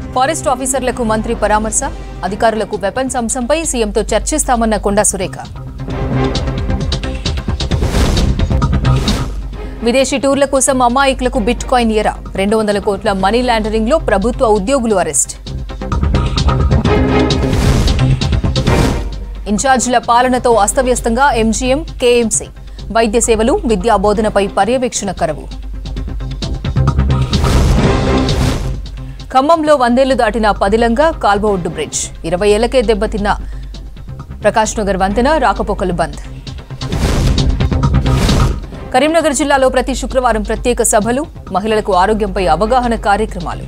Forest ఆఫీసర్లకు మంత్రి పరామర్శ అధికారులకు వెపన్స్ అంశంపై సీఎంతో చర్చిస్తామన్న కొండా సురేఖ విదేశీ టూర్ల కోసం అమాయకులకు బిట్ కాయిన్ ఎరా రెండు వందల కోట్ల మనీ లాండరింగ్లో ప్రభుత్వ ఉద్యోగులు అరెస్ట్ ఇన్ఛార్జీల పాలనతో అస్తవ్యస్తంగా ఎంజీఎం కేఎంసీ వైద్య సేవలు విద్యా బోధనపై పర్యవేక్షణ కరవు ఖమ్మంలో వందేళ్లు దాటిన పదిలంగా కాల్వొడ్డు బ్రిడ్జ్ ఇరవై ఏళ్లకే దెబ్బతిన్న ప్రకాష్ నగర్ వంతెన రాకపోకలు బంద్ కరీంనగర్ జిల్లాలో ప్రతి శుక్రవారం ప్రత్యేక సభలు మహిళలకు ఆరోగ్యంపై అవగాహన కార్యక్రమాలు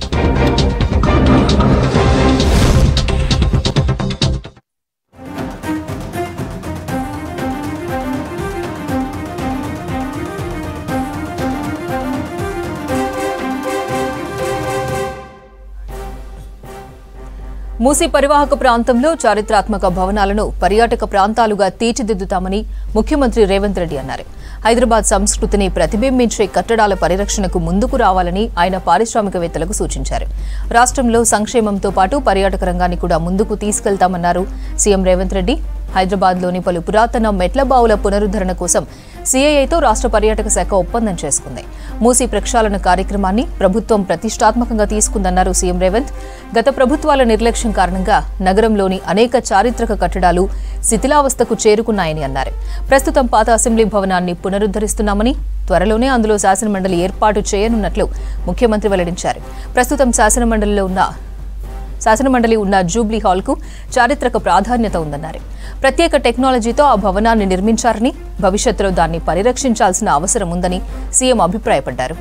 మూసీ పరివాహక ప్రాంతంలో చారిత్రాత్మక భవనాలను పర్యాటక ప్రాంతాలుగా తీర్చిదిద్దుతామని ముఖ్యమంత్రి రేవంత్ రెడ్డి అన్నారు హైదరాబాద్ సంస్కృతిని ప్రతిబింబించే కట్టడాల పరిరక్షణకు ముందుకు రావాలని ఆయన పారిశ్రామికవేత్తలకు సూచించారు రాష్ట్రంలో సంక్షేమంతో పాటు పర్యాటక రంగాన్ని కూడా ముందుకు తీసుకెళ్తామన్నారు సీఎం రేవంత్ రెడ్డి హైదరాబాద్లోని పలు పురాతన మెట్ల బావుల పునరుద్ధరణ కోసం సీఐఐతో రాష్ట్ర పర్యాటక శాఖ ఒప్పందం చేసుకుంది మూసీ ప్రక్షాళన కార్యక్రమాన్ని ప్రభుత్వం ప్రతిష్టాత్మకంగా తీసుకుందన్నారు సీఎం రేవంత్ గత ప్రభుత్వాల నిర్లక్ష్యం కారణంగా నగరంలోని అనేక చారిత్రక కట్టడాలు శిథిలావస్థకు చేరుకున్నాయని అన్నారు ప్రస్తుతం పాత అసెంబ్లీ భవనాన్ని పునరుద్ధరిస్తున్నామని త్వరలోనే అందులో శాసనమండలి ఏర్పాటు చేయనున్నట్లు ముఖ్యమంత్రి వెల్లడించారు ప్రస్తుతం శాసనమండలిలో ఉన్న శాసనమండలి ఉన్న జూబ్లీ హాల్కు చారిత్రక ప్రాధాన్యత ఉందన్నారు ప్రత్యేక టెక్నాలజీతో ఆ భవనాన్ని నిర్మించారని భవిష్యత్తులో దాన్ని పరిరక్షించాల్సిన అవసరం ఉందని సీఎం అభిప్రాయపడ్డారు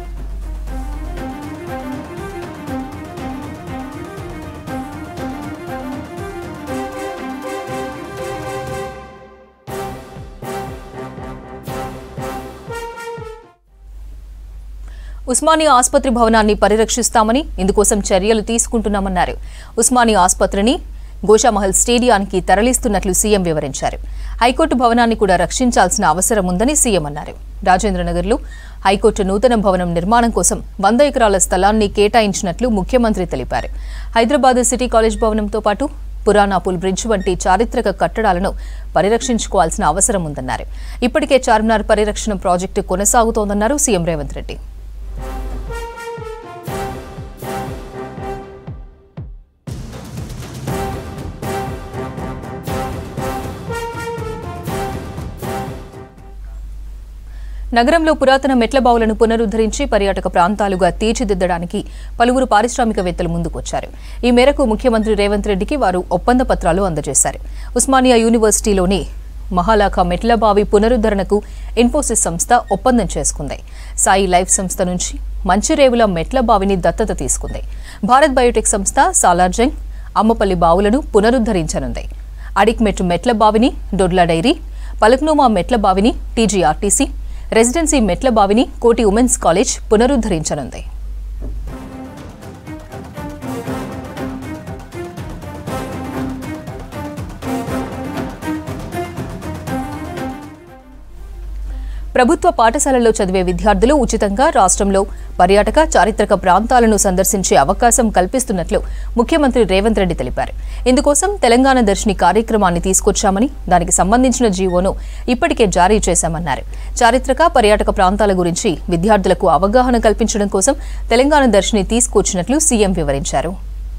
ఉస్మానియా ఆసుపత్రి భవనాన్ని పరిరక్షిస్తామని ఇందుకోసం చర్యలు తీసుకుంటున్నామన్నారు ఉస్మానియా ఆసుపత్రిని గోషామహల్ స్టేడియానికి తరలిస్తున్నట్లు సీఎం వివరించారు హైకోర్టు భవనాన్ని కూడా రక్షించాల్సిన అవసరం ఉందని సీఎం అన్నారు రాజేంద్రనగర్లో హైకోర్టు నూతన భవనం నిర్మాణం కోసం వంద ఎకరాల స్థలాన్ని కేటాయించినట్లు ముఖ్యమంత్రి తెలిపారు హైదరాబాద్ సిటీ కాలేజ్ భవనంతో పాటు పురాణాపుల్ బ్రిడ్జ్ వంటి చారిత్రక కట్టడాలను పరిరక్షించుకోవాల్సిన అవసరం ఉందన్నారు ఇప్పటికే చార్మినార్ పరిరక్షణ ప్రాజెక్టు కొనసాగుతోందన్నారు సీఎం రేవంత్ రెడ్డి నగరంలో పురాతన మెట్ల బావులను పునరుద్ధరించి పర్యాటక ప్రాంతాలుగా తీర్చిదిద్దడానికి పలువురు పారిశ్రామికవేత్తలు ముందుకొచ్చారు ఈ మేరకు ముఖ్యమంత్రి రేవంత్ రెడ్డికి వారు ఒప్పంద పత్రాలు అందజేశారు ఉస్మానియా యూనివర్సిటీలోని మహాలాఖ మెట్ల బావి పునరుద్ధరణకు ఇన్ఫోసిస్ సంస్థ ఒప్పందం చేసుకుంది సాయి లైఫ్ సంస్థ నుంచి మంచిరేవుల మెట్ల బావిని దత్తత తీసుకుంది భారత్ బయోటెక్ సంస్థ సాలార్జంగ్ అమ్మపల్లి బావులను పునరుద్ధరించనుంది అడిక్మెట్ మెట్ల బావిని డొడ్ల డైరీ పలక్నోమా మెట్ల బావిని టీజీఆర్టీసీ రెసిడెన్సీ మెట్ల బావిని కోటి ఉమెన్స్ కాలేజ్ పునరుద్ధరించనుంది ప్రభుత్వ పాఠశాలల్లో చదివే విద్యార్థులు ఉచితంగా రాష్ట్రంలో పర్యాటక చారిత్రక ప్రాంతాలను సందర్శించే అవకాశం కల్పిస్తున్నట్లు ముఖ్యమంత్రి రేవంత్ రెడ్డి తెలిపారు ఇందుకోసం తెలంగాణ దర్శిని కార్యక్రమాన్ని తీసుకొచ్చామని దానికి సంబంధించిన జీవోను ఇప్పటికే జారీ చేశామన్నారు చారిత్రక పర్యాటక ప్రాంతాల గురించి విద్యార్థులకు అవగాహన కల్పించడం కోసం తెలంగాణ దర్శిని తీసుకొచ్చినట్లు సీఎం వివరించారు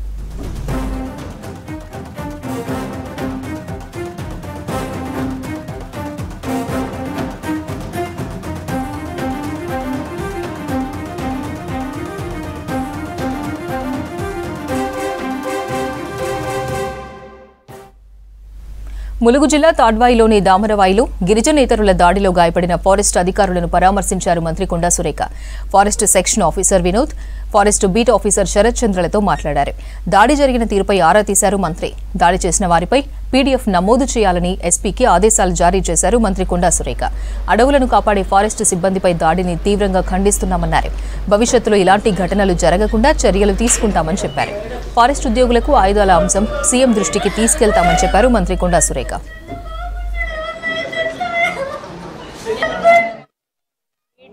ములుగు జిల్లా తాడ్వాయిలోని దామరవాయిలో గిరిజనేతరుల దాడిలో గాయపడిన ఫారెస్ట్ అధికారులను పరామర్శించారు మంత్రి Konda Surekha forest section officer Vinod forest beat officer Sarath చంద్రలతో మాట్లాడారు దాడి జరిగిన తీరుపై ఆరా తీశారు మంత్రి దాడి చేసిన వారిపై పీడీఎఫ్ నమోదు చేయాలని ఎస్పీకి ఆదేశాలు జారీ చేశారు మంత్రి కొండా సురేఖ అడవులను కాపాడే ఫారెస్ట్ సిబ్బందిపై దాడిని తీవ్రంగా ఖండిస్తున్నామన్నారు భవిష్యత్తులో ఇలాంటి ఘటనలు జరగకుండా చర్యలు తీసుకుంటామని చెప్పారు ఫారెస్ట్ ఉద్యోగులకు ఆయుధాల అంశం సీఎం దృష్టికి తీసుకెళ్తామని చెప్పారు మంత్రి కొండా సురేఖ రెండు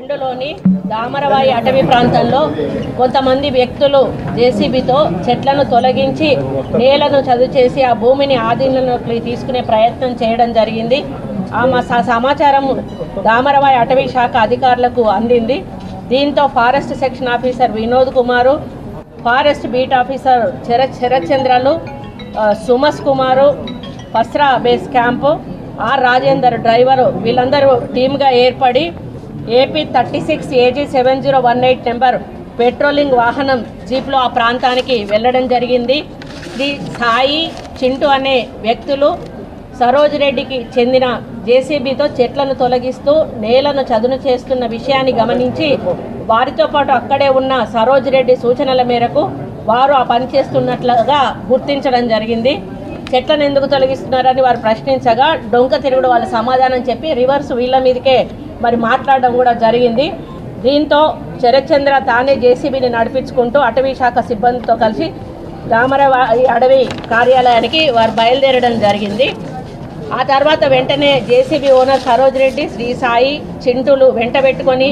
రెండులోని దామరవాయి అటవీ ప్రాంతంలో కొంతమంది వ్యక్తులు జేసీబీతో చెట్లను తొలగించి నేలను చదువు చేసి ఆ భూమిని ఆధీనంలోకి తీసుకునే ప్రయత్నం చేయడం జరిగింది ఆ మా స- సమాచారం దామరవాయి అటవీ శాఖ అధికారులకు అందింది దీంతో forest section officer Vinod Kumar forest beat officer శర శరత్చంద్రలు ఆ, సుమస్ Kumar Pasra base camp R Rajender driver వీళ్ళందరూ టీమ్గా ఏర్పడి AP thirty six AG seven zero one eight number patrolling వాహనం జీప్లో ఆ ప్రాంతానికి వెళ్ళడం జరిగింది శ్రీ సాయి చింటూ అనే వ్యక్తులు సరోజ్ రెడ్డికి చెందిన జేసీబీతో చెట్లను తొలగిస్తూ నేలను చదును చేస్తున్న విషయాన్ని గమనించి వారితో పాటు అక్కడే ఉన్న సరోజ్ రెడ్డి సూచనల మేరకు వారు ఆ పని చేస్తున్నట్లుగా గుర్తించడం జరిగింది చెట్లను ఎందుకు తొలగిస్తున్నారని వారు ప్రశ్నించగా డొంక తిరుగుడు వాళ్ళ సమాధానం చెప్పి రివర్స్ వీళ్ళ మీదకే మరి మాట్లాడడం కూడా జరిగింది దీంతో శరత్చంద్ర తానే జేసీబీని నడిపించుకుంటూ అటవీ శాఖ సిబ్బందితో కలిసి రామరావు అడవి కార్యాలయానికి వారు బయలుదేరడం జరిగింది ఆ తర్వాత వెంటనే జేసీబీ ఓనర్ సరోజ్ రెడ్డి శ్రీ సాయి చింటులు వెంట పెట్టుకొని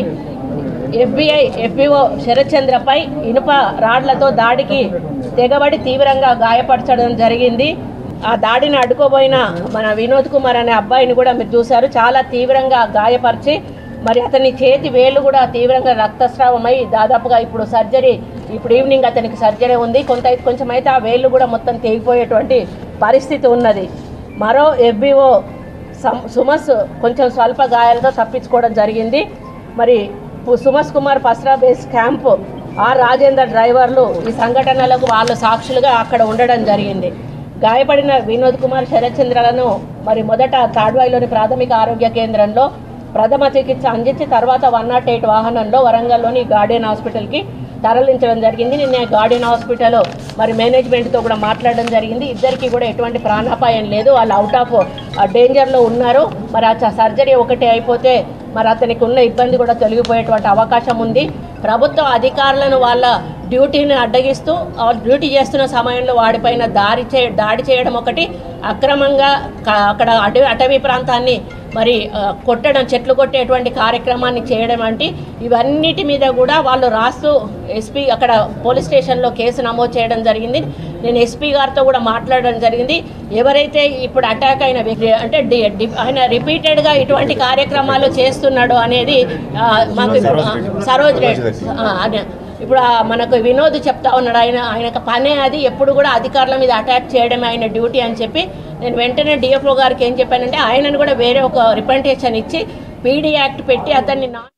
ఎఫ్బిఐ ఎఫ్బిఓ శరత్చంద్రపై ఇనుప రాడ్లతో దాడికి తెగబడి తీవ్రంగా గాయపరచడం జరిగింది ఆ దాడిని అడ్డుకోబోయిన మన వినోద్ కుమార్ అనే అబ్బాయిని కూడా మీరు చూశారు చాలా తీవ్రంగా గాయపరిచి మరి అతని చేతి వేలు కూడా తీవ్రంగా రక్తస్రావమై దాదాపుగా ఇప్పుడు సర్జరీ ఇప్పుడు ఈవినింగ్ అతనికి సర్జరీ ఉంది కొంత కొంచెం అయితే ఆ వేళ్ళు కూడా మొత్తం తెగిపోయేటువంటి పరిస్థితి ఉన్నది మరో ఎఫ్బిఓ సం- సుమస్ కొంచెం స్వల్ప గాయాలతో తప్పించుకోవడం జరిగింది మరి పు- సుమస్ Kumar Pasra base camp R Rajender డ్రైవర్లు ఈ సంఘటనలకు వాళ్ళు సాక్షులుగా అక్కడ ఉండడం జరిగింది గాయపడిన వినోద్ కుమార్ శరత్చంద్రలను మరి మొదట తాడ్వాయిలోని ప్రాథమిక ఆరోగ్య కేంద్రంలో ప్రథమ చికిత్స అందించి తర్వాత వన్ నాట్ ఎయిట్ వాహనంలో వరంగల్లోని గార్డియన్ హాస్పిటల్కి తరలించడం జరిగింది నిన్న గార్డియన్ హాస్పిటల్ మరి మేనేజ్మెంట్తో కూడా మాట్లాడడం జరిగింది ఇద్దరికి కూడా ఎటువంటి ప్రాణాపాయం లేదు వాళ్ళు అవుట్ ఆఫ్ డేంజర్లో ఉన్నారు మరి ఆ సర్జరీ ఒకటి అయిపోతే మరి అతనికి ఉన్న ఇబ్బంది కూడా తొలగిపోయేటువంటి అవకాశం ఉంది ప్రభుత్వ అధికారులను వాళ్ళ డ్యూటీని అడ్డగిస్తూ ఆ డ్యూటీ చేస్తున్న సమయంలో వాడిపైన దాడి చే దాడి చేయడం ఒకటి అక్రమంగా క- అక్కడ అటవీ అటవీ ప్రాంతాన్ని మరి ఆ, కొట్టడం చెట్లు కొట్టేటువంటి కార్యక్రమాన్ని చేయడం అంటే ఇవన్నిటి మీద కూడా వాళ్ళు రాస్తూ ఎస్పీ అక్కడ పోలీస్ స్టేషన్లో కేసు నమోదు చేయడం జరిగింది నేను ఎస్పీ గారితో కూడా మాట్లాడడం జరిగింది ఎవరైతే ఇప్పుడు అటాక్ అయిన వ్యక్తి అంటే డి- డి- ఆయన రిపీటెడ్గా ఇటువంటి కార్యక్రమాలు చేస్తున్నాడు అనేది ఆ, మాకు ఇప్పుడు, ఆ, సరోజ్ రెడ్డి ఆ, అదే. ఇప్పుడు ఆ మనకు వినోద్ చెప్తా ఉన్నాడు ఆయన ఆయన పనే అది ఎప్పుడు కూడా అధికారుల మీద అటాక్ చేయడమే ఆయన డ్యూటీ అని చెప్పి నేను వెంటనే డిఎఫ్ఓ గారికి ఏం చెప్పానంటే ఆయనను కూడా వేరే ఒక రిప్రజెంటేషన్ ఇచ్చి పీడీ యాక్ట్ పెట్టి అతన్ని నా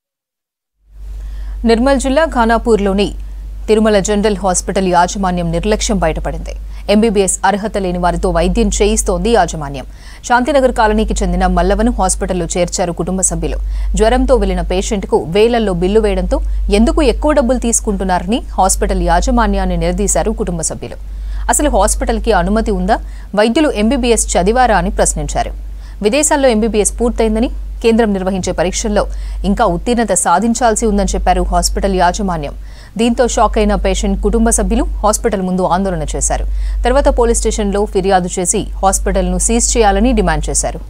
నిర్మల్ జిల్లా ఖానాపూర్లోని తిరుమల జనరల్ హాస్పిటల్ యాజమాన్యం నిర్లక్ష్యం బయటపడింది ఎంబీబీఎస్ అర్హత లేని వారితో వైద్యం చేయిస్తోంది యాజమాన్యం శాంతినగర్ కాలనీకి చెందిన మల్లవను హాస్పిటల్లో చేర్చారు కుటుంబ సభ్యులు జ్వరంతో వెళ్లిన పేషెంట్కు వేలల్లో బిల్లు వేయడంతో ఎందుకు ఎక్కువ డబ్బులు తీసుకుంటున్నారని హాస్పిటల్ యాజమాన్యాన్ని నిలదీశారు కుటుంబ సభ్యులు అసలు హాస్పిటల్కి అనుమతి ఉందా వైద్యులు ఎంబీబీఎస్ చదివారా అని ప్రశ్నించారు విదేశాల్లో ఎంబీబీఎస్ పూర్తయిందని కేంద్రం నిర్వహించే పరీక్షల్లో ఇంకా ఉత్తీర్ణత సాధించాల్సి ఉందని చెప్పారు హాస్పిటల్ యాజమాన్యం దీంతో షాక్ అయిన పేషెంట్ కుటుంబ సభ్యులు హాస్పిటల్ ముందు ఆందోళన చేశారు తర్వాత పోలీస్ స్టేషన్లో ఫిర్యాదు చేసి హాస్పిటల్ను సీజ్ చేయాలని డిమాండ్ చేశారు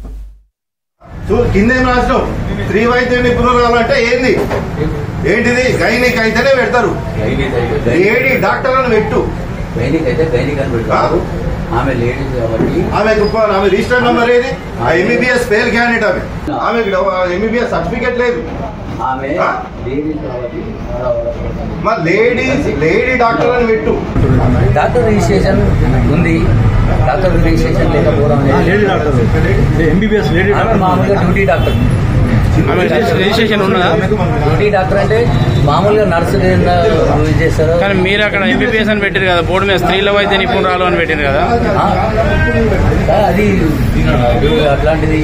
చూ కింద ఏం రాసినావు స్త్రీ వైద్య నిపుణురాలు అంటే ఏంది ఏంటిది గైనిక్ అయితేనే పెడతారు గైనిక్ అయితే లేడీ డాక్టర్ అని పెట్టు గైనిక్ అయితే గైనిక్ అని పెట్టారు ఆమె లేడీస్ కాబట్టి ఆమె ఆమె రిజిస్టర్ నెంబర్ ఏది ఆ ఎంబీబీఎస్ ఫెయిల్ క్యాండిడేట్ ఆమె ఆమె ఎంబీబీఎస్ సర్టిఫికేట్ లేదు ఆమె ఆ? లేడీస్ కాబట్టి మరి లేడీస్ లేడీ డాక్టర్ అని పెట్టు డాక్టర్ రిజిస్ట్రేషన్ ఉంది డాక్టర్ రిజిస్ట్రేషన్ లేకపోవడం అనేది లేడీ డాక్టర్ ఎంబీబీఎస్ లేడీ ఆమె మామూలుగా డ్యూటీ డాక్టర్ ఆమె రిజిస్ట్రేషన్ ఉన్నదా డ్యూటీ డాక్టర్ అంటే మామూలుగా నర్సు యూజ్ చేస్తారు కానీ మీరు అక్కడ ఎంబీబీఎస్ అని పెట్టారు కదా బోర్డు మీద స్త్రీల వైద్య నిపుణురాలు అని పెట్టారు కదా ఆ? అది అట్లాంటిది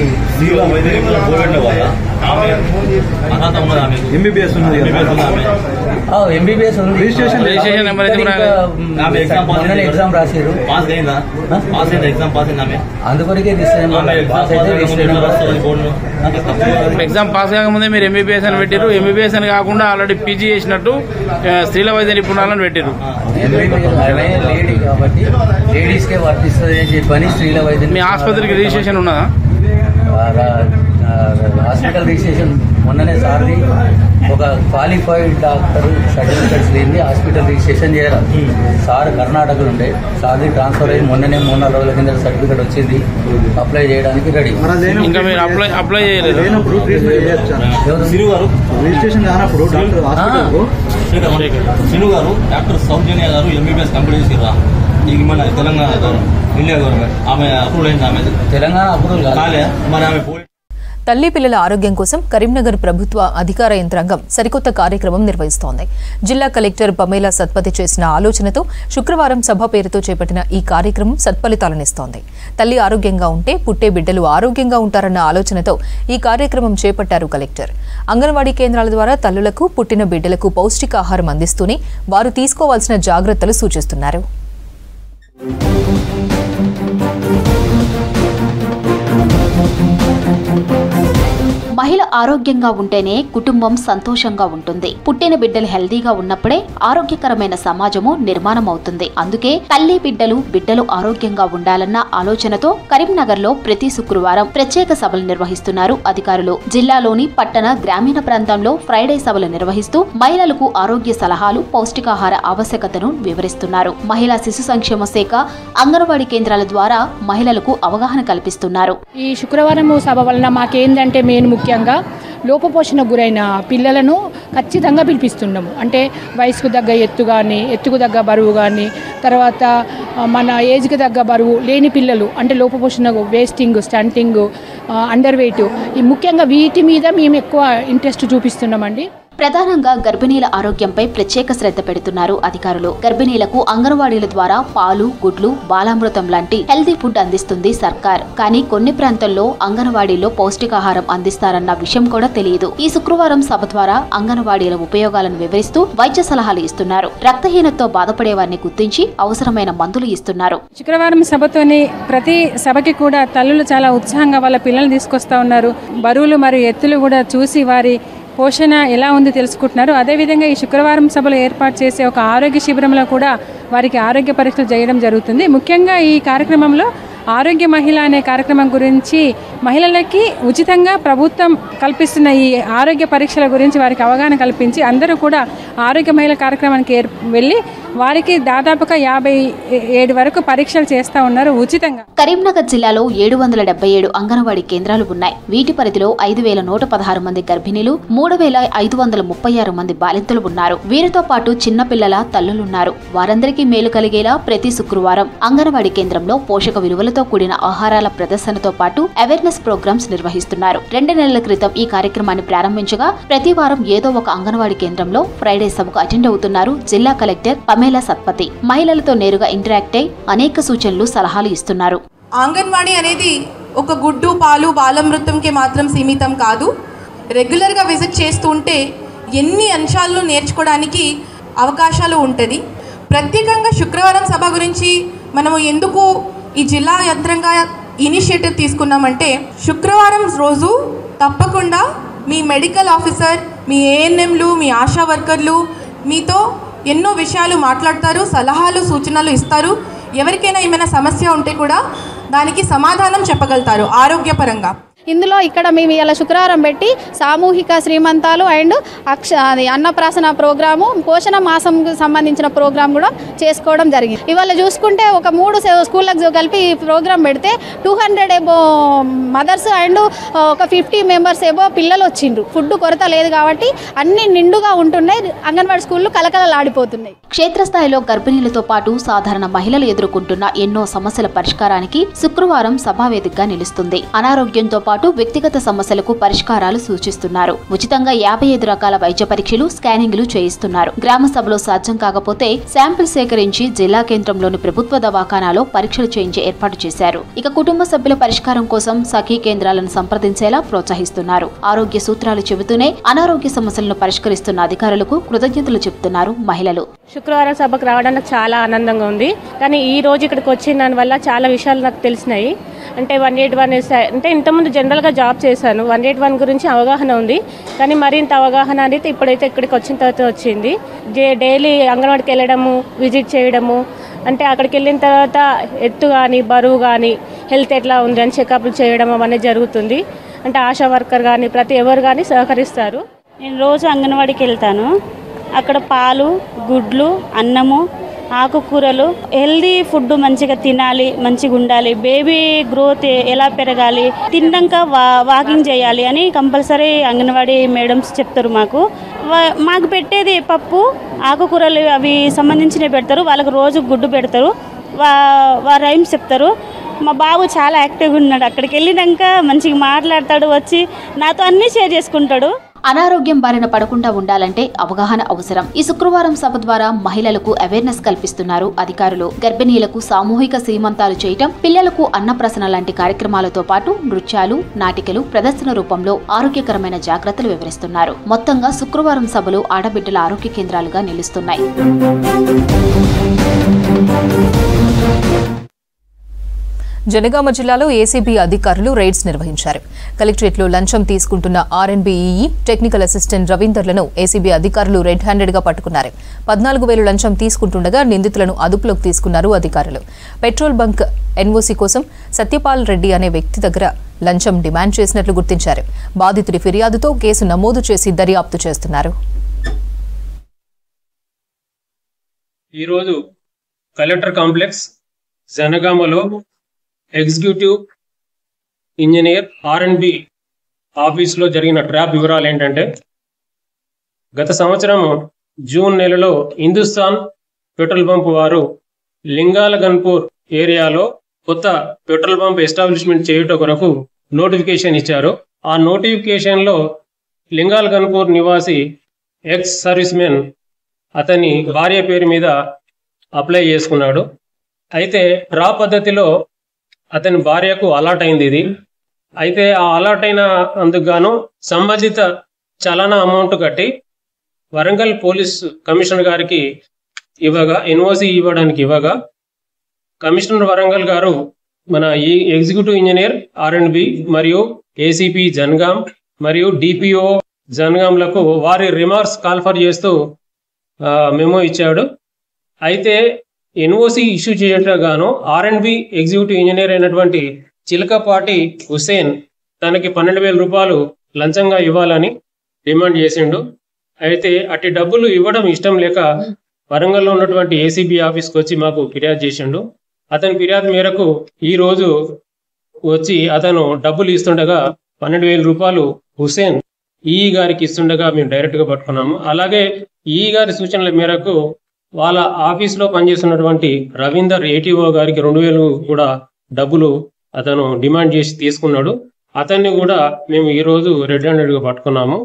ఎంబీబీఎస్ ఉన్నది ఎంబీబీఎస్ ఉంది రిజిస్ట్రేషన్ రిజిస్ట్రేషన్ నెంబర్ అయితే ఇంకా, మ్, ఆమె ఎగ్జామ్ పాస్ మొన్ననే ఎగ్జామ్ రాసిరు పాస్ అయిందా ఆ? పాస్ అయిందా ఎగ్జామ్ పాస్ అయిందా ఆమె అందుకొరకే రిజిస్ట్రేషన్ ఆమె ఎగ్జామ్ పాస్ పాస్ అయితే అయ్యే రిజిస్ట్రేషన్ ముందు వస్తుంది బోర్డులో. నాకు తప్పు ఎగ్జామ్ పాస్ కాకముందే మీరు ఎంబీబీఎస్ అని పెట్టారు ఎంబీబీఎస్ అని కాకుండా ఆల్రెడీ పీజీ చేసినట్టు ఆ, స్త్రీల వైద్య నిపుణురాలు అని పెట్టారు ఎంబీబీఎస్ ఆమె లేడీ కాబట్టి లేడీస్ కే వర్తిస్తుంది అని చెప్పని స్త్రీల వైద్యం మీ ఆసుపత్రికి రిజిస్ట్రేషన్ ఉన్నదా హాస్పిటల్ రిజిస్ట్రేషన్ మొన్ననే సార్ది ఒక క్వాలిఫైడ్ డాక్టర్ సర్టిఫికెట్స్ లేని హాస్పిటల్ రిజిస్ట్రేషన్ చేయాలి సార్ కర్ణాటకలో ఉండే సార్ది ట్రాన్స్ఫర్ అయ్యి మొన్ననే మూడు నాలుగు రోజుల కింద సర్టిఫికెట్ వచ్చింది అప్లై చేయడానికి రెడీ ఇంకా మీరు అప్లై అప్లై చేయలేదు లేనప్పుడు ట్రీట్మెంట్ చేయొచ్చా ఎవరు? సిరు గారు రిజిస్ట్రేషన్ కానప్పుడు డాక్టర్ హాస్పిటల్కు శేఖర్ సిరు గారు డాక్టర్ సౌజన్య గారు ఎంబీబీఎస్ కంప్లీట్ చేసిరా ఇది మన తెలంగాణ ఇండియా గవర్నమెంట్ ఆమె అప్రూవల్ అయింది ఆమె తెలంగాణ అప్రూవల్ కాదు కాలే మరి ఆమె పోయి తల్లి పిల్లల ఆరోగ్యం కోసం కరీంనగర్ ప్రభుత్వ అధికార యంత్రాంగం సరికొత్త కార్యక్రమం నిర్వహిస్తోంది జిల్లా కలెక్టర్ పమేలా సత్పతి చేసిన ఆలోచనతో శుక్రవారం సభ పేరుతో చేపట్టిన ఈ కార్యక్రమం సత్ఫలితాలనిస్తోంది తల్లి ఆరోగ్యంగా ఉంటే పుట్టే బిడ్డలు ఆరోగ్యంగా ఉంటారన్న ఆలోచనతో ఈ కార్యక్రమం చేపట్టారు కలెక్టర్ అంగన్వాడీ కేంద్రాల ద్వారా తల్లులకు పుట్టిన బిడ్డలకు పౌష్టికాహారం అందిస్తూనే వారు తీసుకోవాల్సిన జాగ్రత్తలు సూచిస్తున్నారు మహిళ ఆరోగ్యంగా ఉంటేనే కుటుంబం సంతోషంగా ఉంటుంది పుట్టిన బిడ్డలు హెల్దీగా ఉన్నప్పుడే ఆరోగ్యకరమైన సమాజము నిర్మాణం అవుతుంది అందుకే తల్లి బిడ్డలు బిడ్డలు ఆరోగ్యంగా ఉండాలన్న ఆలోచనతో కరీంనగర్ లో ప్రతి శుక్రవారం ప్రత్యేక సభలు నిర్వహిస్తున్నారు అధికారులు జిల్లాలోని పట్టణ గ్రామీణ ప్రాంతంలో ఫ్రైడే సభలు నిర్వహిస్తూ మహిళలకు ఆరోగ్య సలహాలు పౌష్టికాహార ఆవశ్యకతను వివరిస్తున్నారు మహిళా శిశు సంక్షేమ శాఖ అంగన్వాడీ కేంద్రాల ద్వారా మహిళలకు అవగాహన కల్పిస్తున్నారు ఈ శుక్రవారం సభ వలన మాకేందంటే మెయిన్ ముఖ్యంగా లోపపోషణకు గురైన పిల్లలను ఖచ్చితంగా పిలిపిస్తున్నాము అంటే వయసుకు తగ్గ ఎత్తు కానీ ఎత్తుకు తగ్గ బరువు కానీ తర్వాత ఆ, మన ఏజ్కి తగ్గ బరువు లేని పిల్లలు అంటే లోపపోషణ వేస్టింగ్ స్టంటింగ్ అండర్ వెయిట్ ఈ ముఖ్యంగా వీటి మీద మేము ఎక్కువ ఇంట్రెస్ట్ చూపిస్తున్నామండి ప్రధానంగా గర్భిణీల ఆరోగ్యంపై ప్రత్యేక శ్రద్ధ పెడుతున్నారు అధికారులు గర్భిణీలకు అంగన్వాడీల ద్వారా పాలు గుడ్లు బాలామృతం లాంటి హెల్తీ ఫుడ్ అందిస్తుంది సర్కార్ కానీ కొన్ని ప్రాంతాల్లో అంగన్వాడీలో పౌష్టికాహారం అందిస్తారన్న విషయం కూడా తెలియదు ఈ శుక్రవారం సభ ద్వారా అంగన్వాడీల ఉపయోగాలను వివరిస్తూ వైద్య సలహాలు ఇస్తున్నారు రక్తహీనతతో బాధపడే వారిని గుర్తించి అవసరమైన మందులు ఇస్తున్నారు శుక్రవారం సభతోని ప్రతి సభకి కూడా తల్లులు చాలా ఉత్సాహంగా వాళ్ళ పిల్లల్ని తీసుకొస్తా ఉన్నారు బరువులు మరియు ఎత్తులు కూడా చూసి వారి పోషణ ఎలా ఉంది తెలుసుకుంటున్నారు అదేవిధంగా ఈ శుక్రవారం సభలో ఏర్పాటు చేసే ఒక ఆరోగ్య శిబిరంలో కూడా వారికి ఆరోగ్య పరీక్షలు చేయడం జరుగుతుంది ముఖ్యంగా ఈ కార్యక్రమంలో ఆరోగ్య మహిళ అనే కార్యక్రమం గురించి మహిళలకి ఉచితంగా ప్రభుత్వం కల్పిస్తున్న ఈ ఆరోగ్య పరీక్షల గురించి వారికి అవగాహన కల్పించి అందరూ కూడా ఆరోగ్య మహిళ కార్యక్రమానికి ఏర్ వెళ్ళి వారికి దాదాపుగా యాభై ఏడు వరకు పరీక్షలు చేస్తూ ఉన్నారు ఉచితంగా కరీంనగర్ జిల్లాలో ఏడు వందల డెబ్బై ఏడు అంగన్వాడీ కేంద్రాలు ఉన్నాయి వీటి పరిధిలో ఐదు వేల నూట పదహారు మంది గర్భిణీలు మూడు వేల ఐదు వందల ముప్పై ఆరు మంది బాలింతలు ఉన్నారు వీరితో పాటు చిన్నపిల్లల తల్లులున్నారు వారందరికీ మేలు కలిగేలా ప్రతి శుక్రవారం అంగన్వాడీ కేంద్రంలో పోషక విలువలతో కూడిన ఆహారాల ప్రదర్శనతో పాటు అవేర్నెస్ ప్రోగ్రామ్స్ నిర్వహిస్తున్నారు రెండు నెలల క్రితం ఈ కార్యక్రమాన్ని ప్రారంభించగా ప్రతి వారం ఏదో ఒక అంగన్వాడీ కేంద్రంలో ఫ్రైడే సభకు అటెండ్ అవుతున్నారు జిల్లా కలెక్టర్ పమేలా సత్పతి మహిళలతో నేరుగా ఇంటరాక్ట్ అయి అనేక సూచనలు సలహాలు ఇస్తున్నారు అంగన్వాడీ అనేది ఒక గుడ్డు పాలు బాలమృతంకి మాత్రం సీమితం కాదు రెగ్యులర్గా విజిట్ చేస్తూ ఉంటే ఎన్ని అంశాలను నేర్చుకోవడానికి అవకాశాలు ఉంటుంది ప్రత్యేకంగా శుక్రవారం సభ గురించి మనము ఎందుకు ఈ జిల్లా యంత్రంగా ఇనిషియేటివ్ తీసుకున్నామంటే శుక్రవారం రోజు తప్పకుండా మీ మెడికల్ ఆఫీసర్ మీ ఏఎన్ఎంలు మీ ఆశా వర్కర్లు మీతో ఎన్నో విషయాలు మాట్లాడతారు సలహాలు సూచనలు ఇస్తారు ఎవరికైనా ఏమైనా సమస్య ఉంటే కూడా దానికి సమాధానం చెప్పగలుగుతారు ఆరోగ్యపరంగా ఇందులో ఇక్కడ మేము ఇలా శుక్రవారం పెట్టి సామూహిక శ్రీమంతాలు అండ్ అక్ష అది అన్నప్రాసన ప్రోగ్రాము పోషణ మాసంకు సంబంధించిన ప్రోగ్రామ్ కూడా చేసుకోవడం జరిగింది ఇవాళ చూసుకుంటే ఒక మూడు సే- స్కూళ్ళకు కలిపి ఈ ప్రోగ్రామ్ పెడితే టూ హండ్రెడ్ ఏబో మదర్స్ అండ్ ఒక ఫిఫ్టీ మెంబర్స్ ఏబో పిల్లలు వచ్చిండ్రు ఫుడ్ కొరత లేదు కాబట్టి అన్ని నిండుగా ఉంటున్నాయి అంగన్వాడీ స్కూళ్ళు కలకలలాడిపోతున్నాయి క్షేత్రస్థాయిలో గర్భిణీలతో పాటు సాధారణ మహిళలు ఎదుర్కొంటున్న ఎన్నో సమస్యల పరిష్కారానికి శుక్రవారం సభావేదికగా నిలుస్తుంది అనారోగ్యంతో పాటు వ్యక్తిగత సమస్యలకు పరిష్కారాలు సూచిస్తున్నారు ఉచితంగా యాభై ఐదు రకాల వైద్య పరీక్షలు స్కానింగ్లు చేయిస్తున్నారు గ్రామ సభలో సాధ్యం కాకపోతే శాంపిల్ సేకరించి జిల్లా కేంద్రంలోని ప్రభుత్వ దవాఖానాలో పరీక్షలు చేయించి ఏర్పాటు చేశారు ఇక కుటుంబ సభ్యుల పరిష్కారం కోసం సఖీ కేంద్రాలను సంప్రదించేలా ప్రోత్సహిస్తున్నారు ఆరోగ్య సూత్రాలు చెబుతూనే అనారోగ్య సమస్యలను పరిష్కరిస్తున్న అధికారులకు కృతజ్ఞతలు చెబుతున్నారు మహిళలు శుక్రవారం సభకు రావడానికి చాలా ఆనందంగా ఉంది కానీ ఈ రోజు ఇక్కడికి వచ్చిన దానివల్ల చాలా విషయాలు నాకు తెలిసినాయి అంటే వన్ ఎయిట్ వన్ అంటే ఇంతకుముందు జనరల్గా జాబ్ చేశాను వన్ ఎయిట్ వన్ గురించి అవగాహన ఉంది కానీ మరింత అవగాహన అనేది ఇప్పుడైతే ఇక్కడికి వచ్చిన తర్వాత వచ్చింది డే- డైలీ అంగన్వాడికి వెళ్ళడము విజిట్ చేయడము అంటే అక్కడికి వెళ్ళిన తర్వాత ఎత్తు కానీ బరువు కానీ హెల్త్ ఎట్లా ఉంది అని చెకప్లు చేయడం అవన్నీ జరుగుతుంది అంటే ఆశా వర్కర్ కానీ ప్రతి ఎవరు కానీ సహకరిస్తారు నేను రోజు అంగన్వాడికి వెళ్తాను అక్కడ పాలు గుడ్లు అన్నము ఆకుకూరలు హెల్దీ ఫుడ్ మంచిగా తినాలి మంచిగా ఉండాలి బేబీ గ్రోత్ ఎలా పెరగాలి తిన్నాక వా వాకింగ్ చేయాలి అని కంపల్సరీ అంగన్వాడీ మేడమ్స్ చెప్తారు మాకు వా- మాకు పెట్టేది పప్పు ఆకుకూరలు అవి సంబంధించినవి పెడతారు వాళ్ళకి రోజు గుడ్డు పెడతారు వా వా రైమ్స్ చెప్తారు మా బాబు చాలా యాక్టివ్గా ఉన్నాడు అక్కడికి వెళ్ళినాక మంచిగా మాట్లాడతాడు వచ్చి నాతో అన్నీ షేర్ చేసుకుంటాడు అనారోగ్యం బారిన పడకుండా ఉండాలంటే అవగాహన అవసరం ఈ శుక్రవారం సభ ద్వారా మహిళలకు అవేర్నెస్ కల్పిస్తున్నారు అధికారులు గర్భిణీలకు సామూహిక సీమంతాలు చేయటం పిల్లలకు అన్నప్రసన లాంటి కార్యక్రమాలతో పాటు నృత్యాలు నాటికలు ప్రదర్శన రూపంలో ఆరోగ్యకరమైన జాగ్రత్తలు వివరిస్తున్నారు మొత్తంగా శుక్రవారం సభలు ఆడబిడ్డల ఆరోగ్య కేంద్రాలుగా నిలుస్తున్నాయి జనగామ జిల్లాలో ఏసీబీ అధికారులు రైడ్స్ నిర్వహించారు కలెక్టరేట్లో లంచం తీసుకుంటున్న ఆర్ఎన్బీఈ టెక్నికల్ అసిస్టెంట్ రవీందర్లను ఏసీబీ అధికారులు రెడ్ హ్యాండెడ్ గా పట్టుకున్నారు పద్నాలుగు వేలు లంచం తీసుకుంటుండగా నిందితులను అదుపులోకి తీసుకున్నారు అధికారులు పెట్రోల్ బంక్ ఎన్ఓసీ కోసం సత్యపాల్ రెడ్డి అనే వ్యక్తి దగ్గర లంచం డిమాండ్ చేసినట్లు గుర్తించారు బాధితుడి ఫిర్యాదుతో కేసు నమోదు చేసి దర్యాప్తు చేస్తున్నారు ఈరోజు కలెక్టర్ కాంప్లెక్స్ జనగామలో ఎగ్జిక్యూటివ్ ఇంజనీర్ ఆర్ఎండ్బి ఆఫీస్లో జరిగిన ట్రాప్ వివరాలు ఏంటంటే గత సంవత్సరం జూన్ నెలలో హిందుస్థాన్ పెట్రోల్ పంప్ వారు లింగాల గన్పూర్ ఏరియాలో కొత్త పెట్రోల్ పంప్ ఎస్టాబ్లిష్మెంట్ చేయుట కొరకు నోటిఫికేషన్ ఇచ్చారు ఆ నోటిఫికేషన్లో లింగాల గన్పూర్ నివాసి ఎక్స్ సర్వీస్ మెన్ అతని భార్య పేరు మీద అప్లై చేసుకున్నాడు అయితే డ్రా పద్ధతిలో అతని భార్యకు అలాట్ అయింది ఇది అయితే ఆ అలాట్ అయిన అందుకు గాను సంబంధిత చలన అమౌంట్ కట్టి వరంగల్ పోలీస్ కమిషనర్ గారికి ఇవ్వగా ఎన్ఓసి ఇవ్వడానికి ఇవ్వగా కమిషనర్ వరంగల్ గారు మన ఈ executive engineer R and B మరియు ఏసీపీ జన్గాం మరియు డిపిఓ జన్గాంలకు వారి రిమార్క్స్ కాల్ఫర్ చేస్తూ ఆ, మెమో ఇచ్చాడు అయితే ఎన్ఓసి ఇష్యూ చేయటం గాను R and B executive engineer అయినటువంటి చిలకపాటి హుసేన్ తనకి పన్నెండు వేల రూపాయలు లంచంగా ఇవ్వాలని డిమాండ్ చేసిండు అయితే అట్టి డబ్బులు ఇవ్వడం ఇష్టం లేక వరంగల్లో ఉన్నటువంటి ఏసీబీ ఆఫీస్కి వచ్చి మాకు ఫిర్యాదు చేసిండు అతని ఫిర్యాదు మేరకు ఈ రోజు వచ్చి అతను డబ్బులు ఇస్తుండగా పన్నెండు వేల రూపాయలు హుసేన్ ఈ గారికి ఇస్తుండగా మేము డైరెక్ట్ గా పట్టుకున్నాము అలాగే ఈ గారి సూచనల మేరకు వాళ్ళ ఆఫీస్ లో పనిచేస్తున్నటువంటి రవీందర్ ఏటీఓ గారికి రెండు వేలు కూడా డబ్బులు అతను డిమాండ్ చేసి తీసుకున్నాడు అతన్ని కూడా మేము ఈ రోజు రెడ్ హ్యాండెడ్ గా పట్టుకున్నాము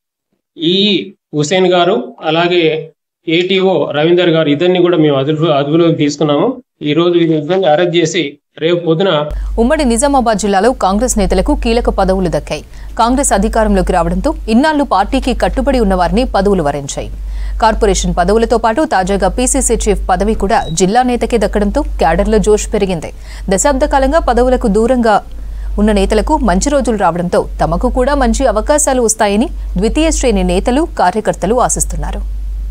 ఈ హుసేన్ గారు అలాగే ఏటీఓ రవీందర్ గారు ఇద్దరిని కూడా మేము అదుపు అదుపులోకి తీసుకున్నాము ఈ రోజు ఇద్దరిని అరెస్ట్ చేసి రేపు పొద్దున ఉమ్మడి నిజామాబాద్ జిల్లాలో కాంగ్రెస్ నేతలకు కీలక పదవులు దక్కాయి కాంగ్రెస్ అధికారంలోకి రావడంతో ఇన్నాళ్లు పార్టీకి కట్టుబడి ఉన్న వారిని పదవులు వరించాయి కార్పొరేషన్ పదవులతో పాటు తాజాగా పీసీసీ చీఫ్ పదవి కూడా జిల్లా నేతకే దక్కడంతో క్యాడర్లో జోష్ పెరిగింది దశాబ్ద కాలంగా పదవులకు దూరంగా ఉన్న నేతలకు మంచి రోజులు రావడంతో తమకు కూడా మంచి అవకాశాలు వస్తాయని ద్వితీయ శ్రేణి నేతలు కార్యకర్తలు ఆశిస్తున్నారు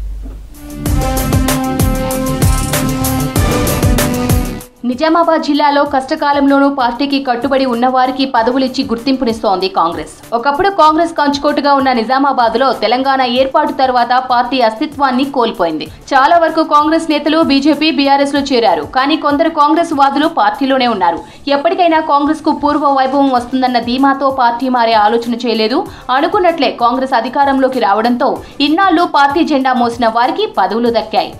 నిజామాబాద్ జిల్లాలో కష్టకాలంలోనూ పార్టీకి కట్టుబడి ఉన్నవారికి పదవులిచ్చి గుర్తింపునిస్తోంది కాంగ్రెస్ ఒకప్పుడు కాంగ్రెస్ కంచుకోటుగా ఉన్న నిజామాబాద్ లో తెలంగాణ ఏర్పాటు తర్వాత పార్టీ అస్తిత్వాన్ని కోల్పోయింది చాలా వరకు కాంగ్రెస్ నేతలు బీజేపీ బీఆర్ఎస్ లో చేరారు కానీ కొందరు కాంగ్రెస్ వాదులు పార్టీలోనే ఉన్నారు ఎప్పటికైనా కాంగ్రెస్ కు పూర్వ వైభవం వస్తుందన్న ధీమాతో పార్టీ మారే ఆలోచన చేయలేదు అనుకున్నట్లే కాంగ్రెస్ అధికారంలోకి రావడంతో ఇన్నాళ్లు పార్టీ జెండా మోసిన వారికి పదవులు దక్కాయి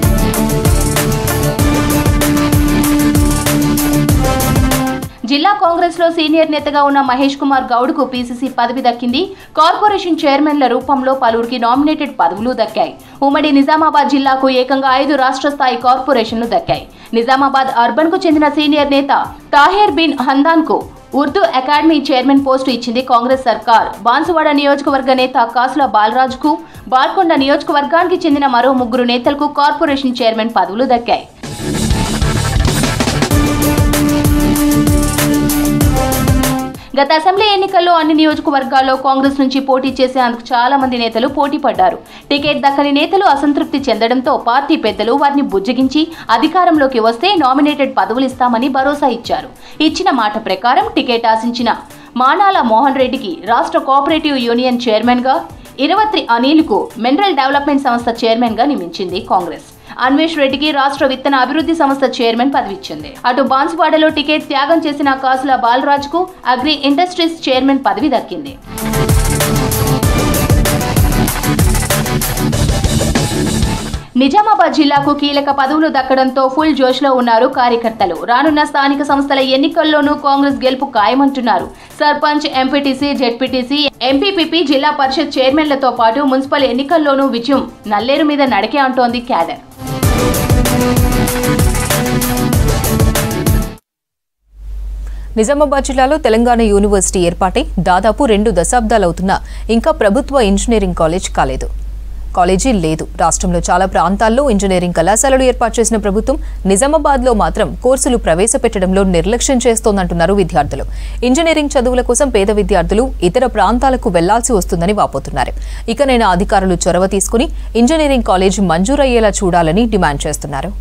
జిల్లా కాంగ్రెస్ లో సీనియర్ నేతగా ఉన్న మహేష్ కుమార్ గౌడ్ కు పీసీసీ పదవి దక్కింది కార్పొరేషన్ చైర్మన్ల రూపంలో పలువురికి నామినేటెడ్ పదవులు దక్కాయి ఉమ్మడి నిజామాబాద్ జిల్లాకు ఏకంగా ఐదు రాష్ట్ర స్థాయి కార్పొరేషన్లు దక్కాయి నిజామాబాద్ అర్బన్ కు చెందిన సీనియర్ నేత తాహేర్ బిన్ హందాన్ కు ఉర్దూ అకాడమీ చైర్మన్ పోస్టు ఇచ్చింది కాంగ్రెస్ సర్కార్ బాన్సువాడ నియోజకవర్గ నేత కాసుల బాలరాజ్ కు బాల్కొండ నియోజకవర్గానికి చెందిన మరో ముగ్గురు నేతలకు కార్పొరేషన్ చైర్మన్ పదవులు దక్కాయి గత అసెంబ్లీ ఎన్నికల్లో అన్ని నియోజకవర్గాల్లో కాంగ్రెస్ నుంచి పోటీ చేసేందుకు చాలా మంది నేతలు పోటీ పడ్డారు టికెట్ దక్కని నేతలు అసంతృప్తి చెందడంతో పార్టీ పెద్దలు వారిని బుజ్జగించి అధికారంలోకి వస్తే నామినేటెడ్ పదవులు ఇస్తామని భరోసా ఇచ్చారు ఇచ్చిన మాట ప్రకారం టికెట్ ఆశించిన మానాల మోహన్ రెడ్డికి రాష్ట్ర కోఆపరేటివ్ యూనియన్ చైర్మన్గా ఇరవత్రి అనిల్కు మినరల్ డెవలప్మెంట్ సంస్థ చైర్మన్గా నియమించింది కాంగ్రెస్ అన్వేష్ రెడ్డికి రాష్ట్ర విత్తన అభివృద్ధి సంస్థ చైర్మన్ పదవి ఇచ్చింది అటు బాన్సువాడలో టికెట్ త్యాగం చేసిన కాసుల బాలరాజ్కు అగ్రి ఇండస్ట్రీస్ చైర్మన్ పదవి దక్కింది నిజామాబాద్ జిల్లాకు కీలక పదవులు దక్కడంతో ఫుల్ జోష్లో ఉన్నారు కార్యకర్తలు రానున్న స్థానిక సంస్థల ఎన్నికల్లోనూ కాంగ్రెస్ గెలుపు ఖాయమంటున్నారు sarpanch MPTC ZPTC MPPP Zilla Parishad చైర్మన్లతో పాటు మున్సిపల్ ఎన్నికల్లోనూ విజయం నల్లేరు మీద నడకే అంటోంది క్యాడర్ నిజామాబాద్ జిల్లాలో తెలంగాణ యూనివర్సిటీ ఏర్పాటై దాదాపు రెండు దశాబ్దాలవుతున్నా ఇంకా ప్రభుత్వ ఇంజనీరింగ్ కాలేజ్ కాలేదు కాలేజీ లేదు రాష్ట్రంలో చాలా ప్రాంతాల్లో ఇంజనీరింగ్ కళాశాలలు ఏర్పాటు చేసిన ప్రభుత్వం నిజామాబాద్లో మాత్రం కోర్సులు ప్రవేశపెట్టడంలో నిర్లక్ష్యం చేస్తోందంటున్నారు విద్యార్థులు ఇంజనీరింగ్ చదువుల కోసం పేద విద్యార్థులు ఇతర ప్రాంతాలకు వెళ్లాల్సి వస్తుందని వాపోతున్నారు ఇకనైనా అధికారులు చొరవ తీసుకుని ఇంజనీరింగ్ కాలేజ్ మంజూరయ్యేలా చూడాలని డిమాండ్ చేస్తున్నారు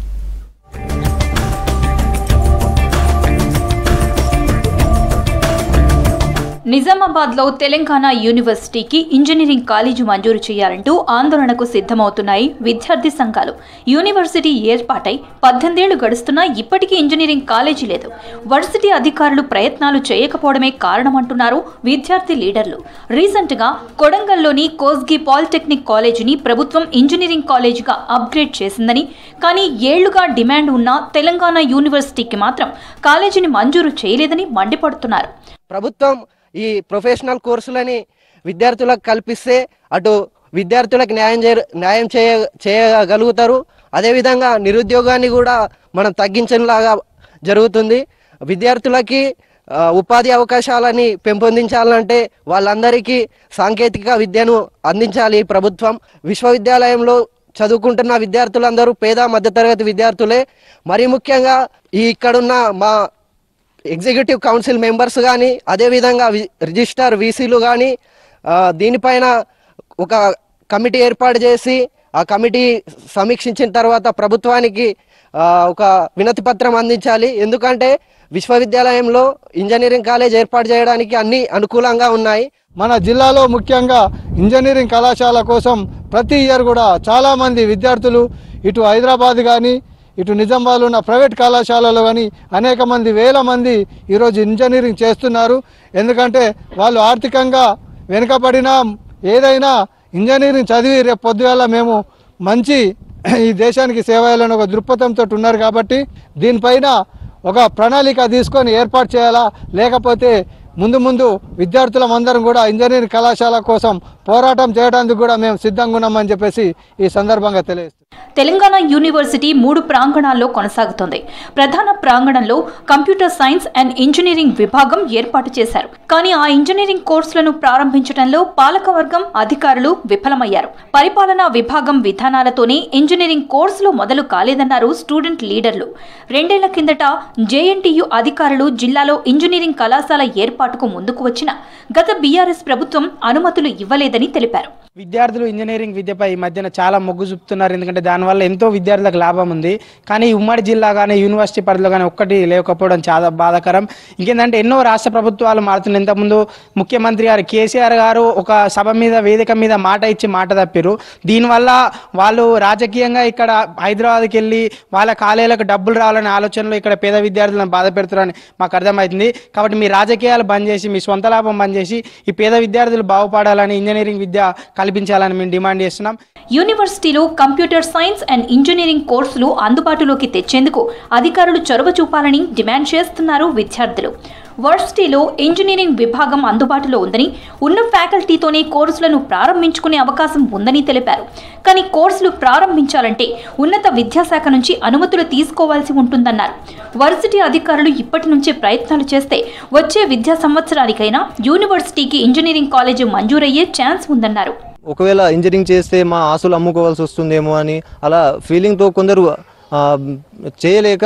నిజామాబాద్లో తెలంగాణ యూనివర్సిటీకి ఇంజనీరింగ్ కాలేజీ మంజూరు చేయాలంటూ ఆందోళనకు సిద్ధమవుతున్నాయి విద్యార్థి సంఘాలు యూనివర్సిటీ ఏర్పాటై పద్దెనిమిదేళ్లు గడుస్తున్నా ఇప్పటికీ ఇంజనీరింగ్ కాలేజీ లేదు వర్సిటీ అధికారులు ప్రయత్నాలు చేయకపోవడమే కారణమంటున్నారు విద్యార్థి లీడర్లు రీసెంట్గా కొడంగల్లోని కోస్గి పాలిటెక్నిక్ కాలేజీని ప్రభుత్వం ఇంజనీరింగ్ కాలేజీగా అప్గ్రేడ్ చేసిందని కానీ ఏళ్లుగా డిమాండ్ ఉన్న తెలంగాణ యూనివర్సిటీకి మాత్రం కాలేజీని మంజూరు చేయలేదని మండిపడుతున్నారు ప్రభుత్వం ఈ ప్రొఫెషనల్ కోర్సులని విద్యార్థులకు కల్పిస్తే అటు విద్యార్థులకు న్యాయం చేయ న్యాయం చేయ చేయగలుగుతారు అదేవిధంగా నిరుద్యోగాన్ని కూడా మనం తగ్గించేలాగా జరుగుతుంది విద్యార్థులకి ఆ, ఉపాధి అవకాశాలని పెంపొందించాలంటే వాళ్ళందరికీ సాంకేతిక విద్యను అందించాలి ఈ ప్రభుత్వం విశ్వవిద్యాలయంలో చదువుకుంటున్న విద్యార్థులందరూ పేద మధ్యతరగతి విద్యార్థులే మరీ ముఖ్యంగా ఈ ఇక్కడున్న మా ఎగ్జిక్యూటివ్ కౌన్సిల్ మెంబర్స్ కానీ అదేవిధంగా వి- రిజిస్టార్ వీసీలు కానీ దీనిపైన ఒక కమిటీ ఏర్పాటు చేసి ఆ కమిటీ సమీక్షించిన తర్వాత ప్రభుత్వానికి ఆ, ఒక వినతి పత్రం అందించాలి ఎందుకంటే విశ్వవిద్యాలయంలో ఇంజనీరింగ్ కాలేజ్ ఏర్పాటు చేయడానికి అన్ని అనుకూలంగా ఉన్నాయి మన జిల్లాలో ముఖ్యంగా ఇంజనీరింగ్ కళాశాల కోసం ప్రతి ఇయర్ కూడా చాలామంది విద్యార్థులు ఇటు హైదరాబాద్ కానీ ఇటు నిజామాబాద్లో ఉన్న ప్రైవేట్ కళాశాలలో కానీ అనేక మంది వేల మంది ఈరోజు ఇంజనీరింగ్ చేస్తున్నారు ఎందుకంటే వాళ్ళు ఆర్థికంగా వెనుకబడిన ఏదైనా ఇంజనీరింగ్ చదివి రేపు పొద్దుగాల మేము మంచి ఈ దేశానికి సేవ చేయాలని ఒక దృక్పథంతో ఉన్నారు కాబట్టి దీనిపైన ఒక ప్రణాళిక తీసుకొని ఏర్పాటు చేయాలా లేకపోతే ముందు ముందు విద్యార్థులం అందరం కూడా ఇంజనీరింగ్ కళాశాల కోసం పోరాటం చేయడానికి కూడా మేము సిద్ధంగా ఉన్నామని చెప్పేసి ఈ సందర్భంగా తెలియజేస్తున్నాం తెలంగాణ యూనివర్సిటీ మూడు ప్రాంగణాల్లో కొనసాగుతోంది ప్రధాన ప్రాంగణంలో కంప్యూటర్ సైన్స్ అండ్ ఇంజనీరింగ్ విభాగం ఏర్పాటు చేశారు కానీ ఆ ఇంజనీరింగ్ కోర్సులను ప్రారంభించడంలో పాలకవర్గం అధికారులు విఫలమయ్యారు పరిపాలనా విభాగం విధానాలతోనే ఇంజనీరింగ్ కోర్సులు మొదలు కాలేదన్నారు స్టూడెంట్ లీడర్లు రెండేళ్ల కిందట జేఎన్టీయు అధికారులు జిల్లాలో ఇంజనీరింగ్ కళాశాల ఏర్పాటుకు ముందుకు వచ్చిన గత బీఆర్ఎస్ ప్రభుత్వం అనుమతులు ఇవ్వలేదని తెలిపారు విద్యార్థులు ఇంజనీరింగ్ విద్యపై ఈ మధ్యన చాలా మొగ్గు చూపుతున్నారు ఎందుకంటే దానివల్ల ఎంతో విద్యార్థులకు లాభం ఉంది కానీ ఈ ఉమ్మడి జిల్లా కానీ యూనివర్సిటీ పరిధిలో కానీ ఒక్కటి లేకపోవడం చాలా బాధాకరం ఇంకేంటంటే ఎన్నో రాష్ట్ర ప్రభుత్వాలు మారుతున్నాయి ఇంతకుముందు ముఖ్యమంత్రి గారు కేసీఆర్ గారు ఒక సభ మీద వేదిక మీద మాట ఇచ్చి మాట తప్పారు దీనివల్ల వాళ్ళు రాజకీయంగా ఇక్కడ హైదరాబాద్కి వెళ్ళి వాళ్ళ కాలేజీలకు డబ్బులు రావాలనే ఆలోచనలో ఇక్కడ పేద విద్యార్థులను బాధ పెడుతున్నారని మాకు అర్థమవుతుంది కాబట్టి మీ రాజకీయాలు బంద్ చేసి మీ సొంత లాభం బంద్ చేసి ఈ పేద విద్యార్థులు బాగుపడాలని ఇంజనీరింగ్ విద్య కల్పించాలని మేము డిమాండ్ చేస్తున్నాం యూనివర్సిటీలో కంప్యూటర్ సైన్స్ అండ్ ఇంజనీరింగ్ కోర్సులు అందుబాటులోకి తెచ్చేందుకు అధికారులు చొరవ చూపాలని డిమాండ్ చేస్తున్నారు విద్యార్థులు వర్సిటీలో ఇంజనీరింగ్ విభాగం అందుబాటులో ఉందని ఉన్న ఫ్యాకల్టీతోనే కోర్సులను ప్రారంభించుకునే అవకాశం ఉందని తెలిపారు కానీ కోర్సులు ప్రారంభించాలంటే ఉన్నత విద్యాశాఖ నుంచి అనుమతులు తీసుకోవాల్సి ఉంటుందన్నారు వర్సిటీ అధికారులు ఇప్పటి నుంచే ప్రయత్నాలు చేస్తే వచ్చే విద్యా సంవత్సరానికైనా యూనివర్సిటీకి ఇంజనీరింగ్ కాలేజీ మంజూరయ్యే ఛాన్స్ ఉందన్నారు ఒకవేళ ఇంజనీరింగ్ చేస్తే మా ఆశలు అమ్ముకోవాల్సి వస్తుందేమో అని అలా ఫీలింగ్తో కొందరు ఆ, చేయలేక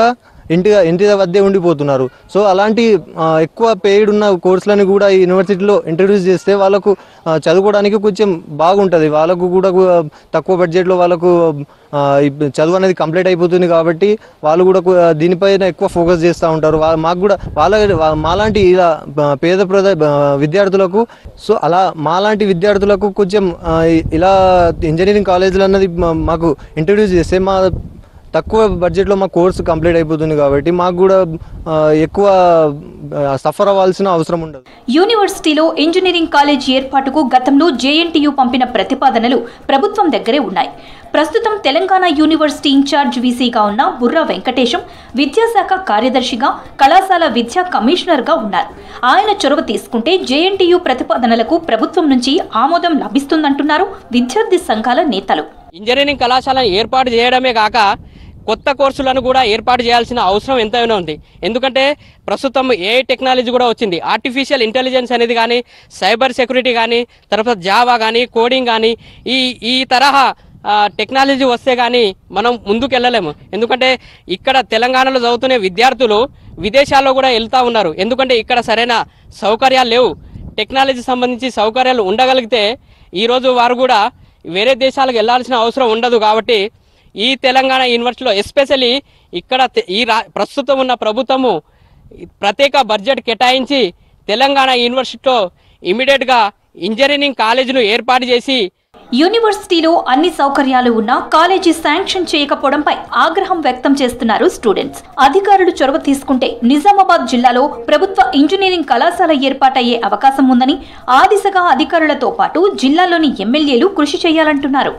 ఇంటి ఇంటి వద్దే ఉండిపోతున్నారు సో అలాంటి ఆ, ఎక్కువ పెయిడ్ ఉన్న కోర్సులని కూడా ఈ యూనివర్సిటీలో ఇంట్రడ్యూస్ చేస్తే వాళ్ళకు ఆ, చదువుకోవడానికి కొంచెం బాగుంటుంది వాళ్ళకు కూడా కు- తక్కువ బడ్జెట్లో వాళ్ళకు ఆ, ఈ చదువు అనేది కంప్లీట్ అయిపోతుంది కాబట్టి వాళ్ళు కూడా కు- దీనిపైన ఎక్కువ ఫోకస్ చేస్తూ ఉంటారు వా- మాకు కూడా వాళ్ళ వా- మాలాంటి ఇలా ఆ, పేద ప్రద ఆ, విద్యార్థులకు సో అలా మాలాంటి విద్యార్థులకు కొంచెం ఆ, ఇలా ఇంజనీరింగ్ కాలేజీలు అన్నది మా- మాకు ఇంట్రడ్యూస్ చేస్తే మా తక్కువ బడ్జెట్లో మా కోర్సు కంప్లీట్ అయిపోతుంది కాబట్టి మాకు కూడా ఆ, ఎక్కువ సఫర్ అవ్వాల్సిన అవసరం ఉండదు యూనివర్సిటీలో ఇంజనీరింగ్ కాలేజ్ ఏర్పాటుకు గతంలో జేఎన్టీయూ పంపిన ప్రతిపాదనలు ప్రభుత్వం దగ్గరే ఉన్నాయి ప్రస్తుతం తెలంగాణ యూనివర్సిటీ ఇన్ఛార్జ్ వీసీగా ఉన్న బుర్రా వెంకటేశం విద్యాశాఖ కార్యదర్శిగా కళాశాల విద్యా కమిషనర్గా ఉన్నారు ఆయన చొరవ తీసుకుంటే జేఎన్టీయూ ప్రతిపాదనలకు ప్రభుత్వం నుంచి ఆమోదం లభిస్తుందంటున్నారు విద్యార్థి సంఘాల నేతలు ఇంజనీరింగ్ కళాశాలను ఏర్పాటు చేయడమే కాక కొత్త కోర్సులను కూడా ఏర్పాటు చేయాల్సిన అవసరం ఎంతైనా ఉంది ఎందుకంటే ప్రస్తుతం ఏ టెక్నాలజీ కూడా వచ్చింది ఆర్టిఫిషియల్ ఇంటెలిజెన్స్ అనేది కానీ సైబర్ సెక్యూరిటీ కానీ తర్వాత జావా కానీ కోడింగ్ కానీ ఈ ఈ తరహా ఆ, టెక్నాలజీ వస్తే కానీ మనం ముందుకు వెళ్ళలేము ఎందుకంటే ఇక్కడ తెలంగాణలో చదువుతున్న విద్యార్థులు విదేశాల్లో కూడా వెళ్తా ఉన్నారు ఎందుకంటే ఇక్కడ సరైన సౌకర్యాలు లేవు టెక్నాలజీ సంబంధించి సౌకర్యాలు ఉండగలిగితే ఈరోజు వారు కూడా వేరే దేశాలకు వెళ్ళాల్సిన అవసరం ఉండదు కాబట్టి ఈ తెలంగాణ యూనివర్సిటీలో ఎస్పెషల్లీ ఇక్కడ తె- ఈ రా ప్రస్తుతం ఉన్న ప్రభుత్వము ప్రత్యేక బడ్జెట్ కేటాయించి తెలంగాణ యూనివర్సిటీలో ఇమీడియట్గా ఇంజనీరింగ్ కాలేజీను ఏర్పాటు చేసి యూనివర్సిటీలో అన్ని సౌకర్యాలు ఉన్నా కాలేజీ శాంక్షన్ చేయకపోవడంపై ఆగ్రహం వ్యక్తం చేస్తున్నారు స్టూడెంట్స్ అధికారులు చొరవ తీసుకుంటే నిజామాబాద్ జిల్లాలో ప్రభుత్వ ఇంజనీరింగ్ కళాశాల ఏర్పాటయ్యే అవకాశం ఉందని ఆ దిశగా అధికారులతో పాటు జిల్లాలోని ఎమ్మెల్యేలు కృషి చేయాలంటున్నారు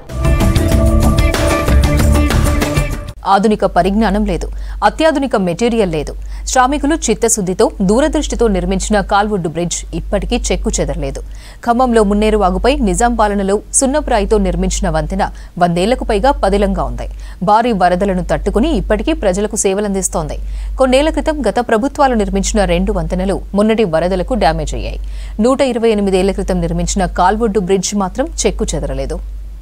ఆధునిక పరిజ్ఞానం లేదు అత్యాధునిక మెటీరియల్ లేదు శ్రామికులు చిత్తశుద్ధితో దూరదృష్టితో నిర్మించిన కాల్వుడ్డు బ్రిడ్జ్ ఇప్పటికీ చెక్కు చెదరలేదు ఖమ్మంలో మున్నేరు వాగుపై నిజాం పాలనలో సున్నప్రాయితో నిర్మించిన వంతెన వందేళ్లకు పైగా పదిలంగా ఉంది భారీ వరదలను తట్టుకుని ఇప్పటికీ ప్రజలకు సేవలందిస్తోంది కొన్నేళ్ల క్రితం గత ప్రభుత్వాలు నిర్మించిన రెండు వంతెనలు మొన్నటి వరదలకు డ్యామేజ్ అయ్యాయి నూట ఇరవై ఎనిమిదేళ్ల క్రితం నిర్మించిన కాల్వుడ్డు బ్రిడ్జ్ మాత్రం చెక్కు చెదరలేదు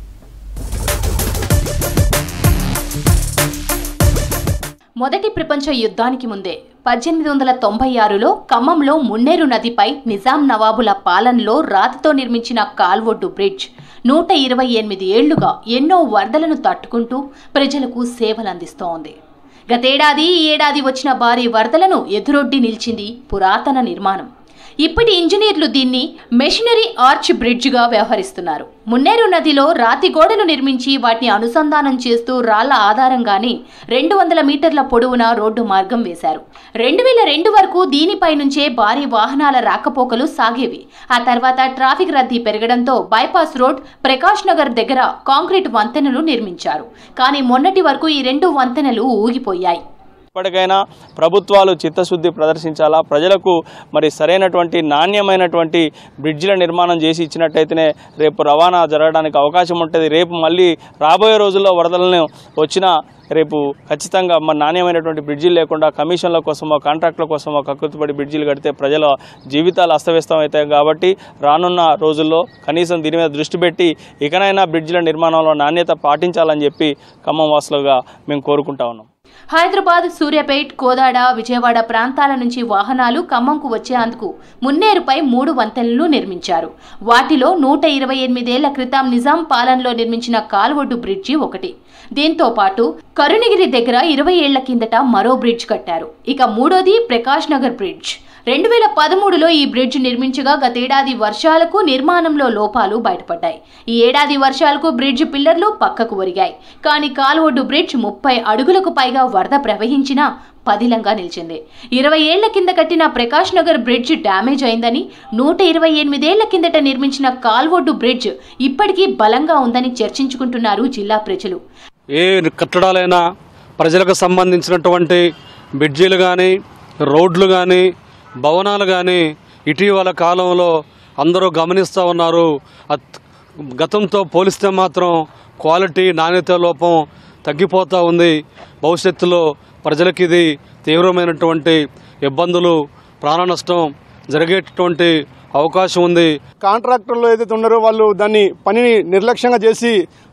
మొదటి ప్రపంచ యుద్ధానికి ముందే పద్దెనిమిది వందల తొంభై ఆరులో ఖమ్మంలో మున్నేరు నదిపై నిజాం నవాబుల పాలనలో రాతితో నిర్మించిన కాల్వొడ్డు బ్రిడ్జ్ నూట ఇరవై ఎనిమిది ఏళ్లుగా ఎన్నో వరదలను తట్టుకుంటూ ప్రజలకు సేవలందిస్తోంది గతేడాది ఈ ఏడాది వచ్చిన భారీ వరదలను ఎదురొడ్డి నిలిచింది పురాతన నిర్మాణం ఇప్పటి ఇంజనీర్లు దీన్ని మెషినరీ ఆర్చ్ బ్రిడ్జ్గా వ్యవహరిస్తున్నారు మున్నేరు నదిలో రాతి గోడలు నిర్మించి వాటిని అనుసంధానం చేస్తూ రాళ్ల ఆధారంగానే రెండు వందల మీటర్ల పొడవున రోడ్డు మార్గం వేశారు రెండు వేల రెండు వరకు దీనిపై నుంచే భారీ వాహనాల రాకపోకలు సాగేవి ఆ తర్వాత ట్రాఫిక్ రద్దీ పెరగడంతో బైపాస్ రోడ్ ప్రకాష్ నగర్ దగ్గర కాంక్రీట్ వంతెనలు నిర్మించారు కానీ మొన్నటి వరకు ఈ రెండు వంతెనలు ఊగిపోయాయి ఇప్పటికైనా ప్రభుత్వాలు చిత్తశుద్ధి ప్రదర్శించాలా ప్రజలకు మరి సరైనటువంటి నాణ్యమైనటువంటి బ్రిడ్జిల నిర్మాణం చేసి ఇచ్చినట్టయితేనే రేపు రవాణా జరగడానికి అవకాశం ఉంటుంది రేపు మళ్ళీ రాబోయే రోజుల్లో వరదలను వచ్చినా రేపు ఖచ్చితంగా మరి నాణ్యమైనటువంటి బ్రిడ్జిలు లేకుండా కమిషన్ల కోసమో కాంట్రాక్టుల కోసమో కక్కుతుపడి బ్రిడ్జిలు కడితే ప్రజల జీవితాలు అస్తవ్యస్తం అవుతాయి కాబట్టి రానున్న రోజుల్లో కనీసం దీని మీద దృష్టి పెట్టి ఇకనైనా బ్రిడ్జిల నిర్మాణంలో నాణ్యత పాటించాలని చెప్పి ఖమ్మం వాసులుగా మేము కోరుకుంటా ఉన్నాం హైదరాబాద్ సూర్యాపేట్ కోదాడ విజయవాడ ప్రాంతాల నుంచి వాహనాలు ఖమ్మంకు వచ్చేందుకు మున్నేరుపై మూడు వంతెనలు నిర్మించారు వాటిలో నూట ఇరవై ఎనిమిదేళ్ల క్రితం నిజాం పాలనలో నిర్మించిన కాల్వొడ్డు బ్రిడ్జి ఒకటి దీంతో పాటు కరుణగిరి దగ్గర ఇరవై ఏళ్ల కిందట మరో బ్రిడ్జ్ కట్టారు ఇక మూడోది ప్రకాష్ నగర్ బ్రిడ్జ్ రెండు వేల పదమూడులో ఈ బ్రిడ్జ్ నిర్మించగా గతేడాది వర్షాలకు నిర్మాణంలో లోపాలు బయటపడ్డాయి ఈ ఏడాది వర్షాలకు బ్రిడ్జ్ పిల్లర్లు పక్కకు ఒరిగాయి కానీ కాలువొడ్డు బ్రిడ్జ్ ముప్పై అడుగులకు పైగా వరద ప్రవహించినా పదిలంగా నిలిచింది ఇరవై ఏళ్ల కింద కట్టిన ప్రకాష్ నగర్ బ్రిడ్జ్ డ్యామేజ్ అయిందని నూట ఇరవై ఎనిమిదేళ్ల కిందట నిర్మించిన కాల్వొడ్డు బ్రిడ్జ్ ఇప్పటికీ బలంగా ఉందని చర్చించుకుంటున్నారు జిల్లా ప్రజలు ఏ కట్టడాలైనా ప్రజలకు సంబంధించినటువంటి బ్రిడ్జీలు కానీ రోడ్లు కానీ భవనాలు కానీ ఇటీవల కాలంలో అందరూ గమనిస్తూ ఉన్నారు అత్- గతంతో పోలిస్తే మాత్రం క్వాలిటీ నాణ్యత లోపం తగ్గిపోతూ ఉంది భవిష్యత్తులో ప్రజలకి ఇది తీవ్రమైనటువంటి ఇబ్బందులు ప్రాణ నష్టం జరిగేటటువంటి అవకాశం ఉంది కాంట్రాక్టర్లు ఏదైతే ఉన్నారో వాళ్ళు దాన్ని పనిని నిర్లక్ష్యంగా చేసి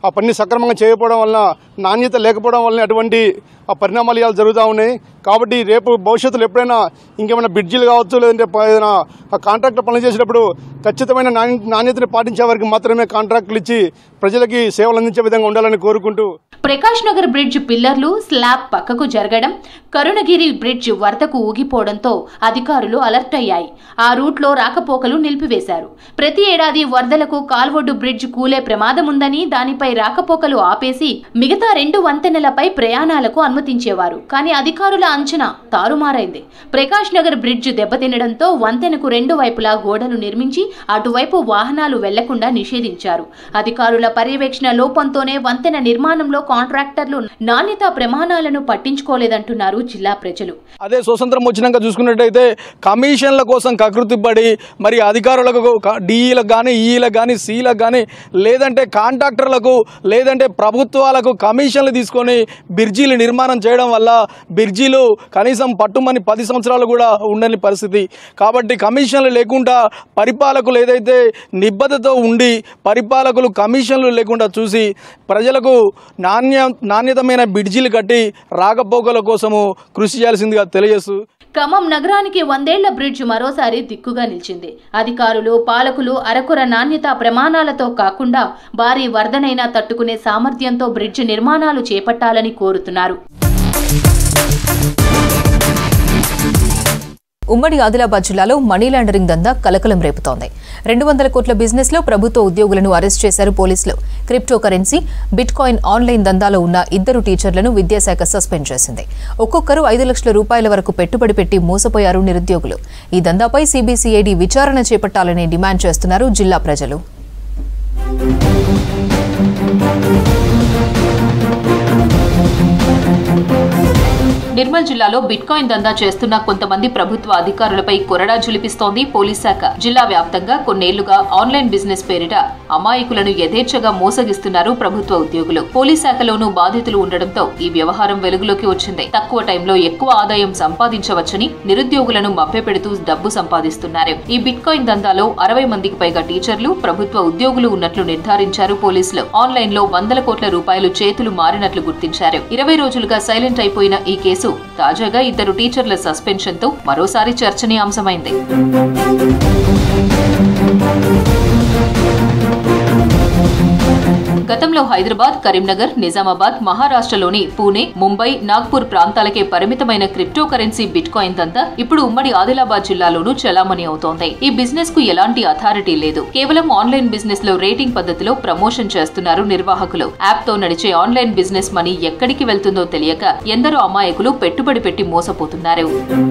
ఆ పని సక్రమంగా చేయకపోవడం వలన నాణ్యత లేకపోవడం వలన అటువంటి ఆ పరిణామాలు ఇవాళ జరుగుతూ ఉన్నాయి కాబట్టి రేపు భవిష్యత్తులో ఎప్పుడైనా ఇంకేమైనా బ్రిడ్జిలు కావచ్చు లేదంటే ప- ఏదైనా ఆ కాంట్రాక్టర్ పనులు చేసేటప్పుడు ఖచ్చితమైన నాణ్య నాణ్యతని పాటించే వారికి మాత్రమే కాంట్రాక్టులు ఇచ్చి ప్రజలకి సేవలు అందించే విధంగా ఉండాలని కోరుకుంటూ ప్రకాష్ నగర్ బ్రిడ్జ్ పిల్లర్లు స్లాబ్ పక్కకు జరగడం కరుణగిరి బ్రిడ్జ్ వరదకు ఊగిపోవడంతో అధికారులు అలర్ట్ అయ్యాయి ఆ రూట్లో రాకపోకలు నిలిపివేశారు ప్రతి ఏడాది వరదలకు కాల్వొడ్డు బ్రిడ్జ్ కూలే ప్రమాదం ఉందని దానిపై రాకపోకలు ఆపేసి మిగతా రెండు వంతెనలపై ప్రయాణాలకు అనుమతించేవారు కానీ అధికారుల అంచనా తారుమారైంది ప్రకాష్ నగర్ బ్రిడ్జ్ దెబ్బతినడంతో వంతెనకు రెండు వైపులా గోడలు నిర్మించి అటువైపు వాహనాలు వెళ్లకుండా నిషేధించారు అధికారుల పర్యవేక్షణ లోపంతోనే వంతెన నిర్మాణంలో కాంట్రాక్టర్లు నాణ్యతా ప్రమాణాలను పట్టించుకోలేదంటున్నారు జిల్లా ప్రజలు అదే స్వతంత్రం వచ్చినాక చూసుకున్నట్టయితే కమిషన్ల కోసం కకృతి పడి మరి అధికారులకు డిఈలకు కానీ ఈలకు కానీ సీలకు కానీ లేదంటే కాంట్రాక్టర్లకు లేదంటే ప్రభుత్వాలకు కమిషన్లు తీసుకొని బిర్జీలు నిర్మాణం చేయడం వల్ల బిర్జీలు కనీసం పట్టుమని పది సంవత్సరాలు కూడా ఉండని పరిస్థితి కాబట్టి కమిషన్లు లేకుండా పరిపాలకులు ఏదైతే నిబద్ధతో ఉండి పరిపాలకులు కమిషన్లు లేకుండా చూసి ప్రజలకు నాణ్య నాణ్యతమైన బిడ్జీలు కట్టి రాకపోకల కోసము కృషి చేయాల్సిందిగా తెలియజేస్తూ ఖమ్మం నగరానికి వందేళ్ల బ్రిడ్జ్ మరోసారి దిక్కుగా నిలిచింది అధికారులు పాలకులు అరకొర నాణ్యతా ప్రమాణాలతో కాకుండా భారీ వరదనైనా తట్టుకునే సామర్థ్యంతో బ్రిడ్జ్ నిర్మాణాలు చేపట్టాలని కోరుతున్నారు ఉమ్మడి ఆదిలాబాద్ జిల్లాలో మనీ లాండరింగ్ దందా కలకలం రేపుతోంది రెండు వందల కోట్ల బిజినెస్ లో ప్రభుత్వ ఉద్యోగులను అరెస్ట్ చేశారు పోలీసులు crypto currency bitcoin online దందాలో ఉన్న ఇద్దరు టీచర్లను విద్యాశాఖ సస్పెండ్ చేసింది ఒక్కొక్కరు ఐదు లక్షల రూపాయల వరకు పెట్టుబడి పెట్టి మోసపోయారు నిరుద్యోగులు ఈ దందాపై సిబిసిఐడి విచారణ చేపట్టాలని డిమాండ్ చేస్తున్నారు జిల్లా ప్రజలు నిర్మల్ జిల్లాలో బిట్కాయిన్ దందా చేస్తున్న కొంతమంది ప్రభుత్వ అధికారులపై కొరడా జులిపిస్తోంది పోలీస్ శాఖ జిల్లా వ్యాప్తంగా కొన్నేళ్లుగా ఆన్లైన్ బిజినెస్ పేరిట అమాయకులను యథేచ్ఛగా మోసగిస్తున్నారు ప్రభుత్వ ఉద్యోగులు పోలీస్ శాఖలోనూ బాధితులు ఉండడంతో ఈ వ్యవహారం వెలుగులోకి వచ్చింది తక్కువ టైంలో ఎక్కువ ఆదాయం సంపాదించవచ్చని నిరుద్యోగులను మభ్యపెడుతూ డబ్బు సంపాదిస్తున్నారు ఈ బిట్కాయిన్ దందాలో అరవై మందికి పైగా టీచర్లు ప్రభుత్వ ఉద్యోగులు ఉన్నట్లు నిర్ధారించారు పోలీసులు ఆన్లైన్ లో వందల కోట్ల రూపాయలు చేతులు మారినట్లు గుర్తించారు ఇరవై రోజులుగా సైలెంట్ అయిపోయిన ఈ కేసు తాజాగా ఇద్దరు టీచర్ల సస్పెన్షన్ తో మరోసారి చర్చనీయాంశమైంది గతంలో హైదరాబాద్ కరీంనగర్ నిజామాబాద్ మహారాష్ట్రలోని పూణే ముంబై నాగ్పూర్ ప్రాంతాలకే పరిమితమైన క్రిప్టో కరెన్సీ బిట్ కాయిన్ దంతా ఇప్పుడు ఉమ్మడి ఆదిలాబాద్ జిల్లాలోనూ చలామణి అవుతోంది ఈ బిజినెస్ కు ఎలాంటి అథారిటీ లేదు కేవలం ఆన్లైన్ బిజినెస్ లో రేటింగ్ పద్ధతిలో ప్రమోషన్ చేస్తున్నారు నిర్వాహకులు యాప్ తో నడిచే ఆన్లైన్ బిజినెస్ మనీ ఎక్కడికి వెళ్తుందో తెలియక ఎందరో అమాయకులు పెట్టుబడి పెట్టి మోసపోతున్నారు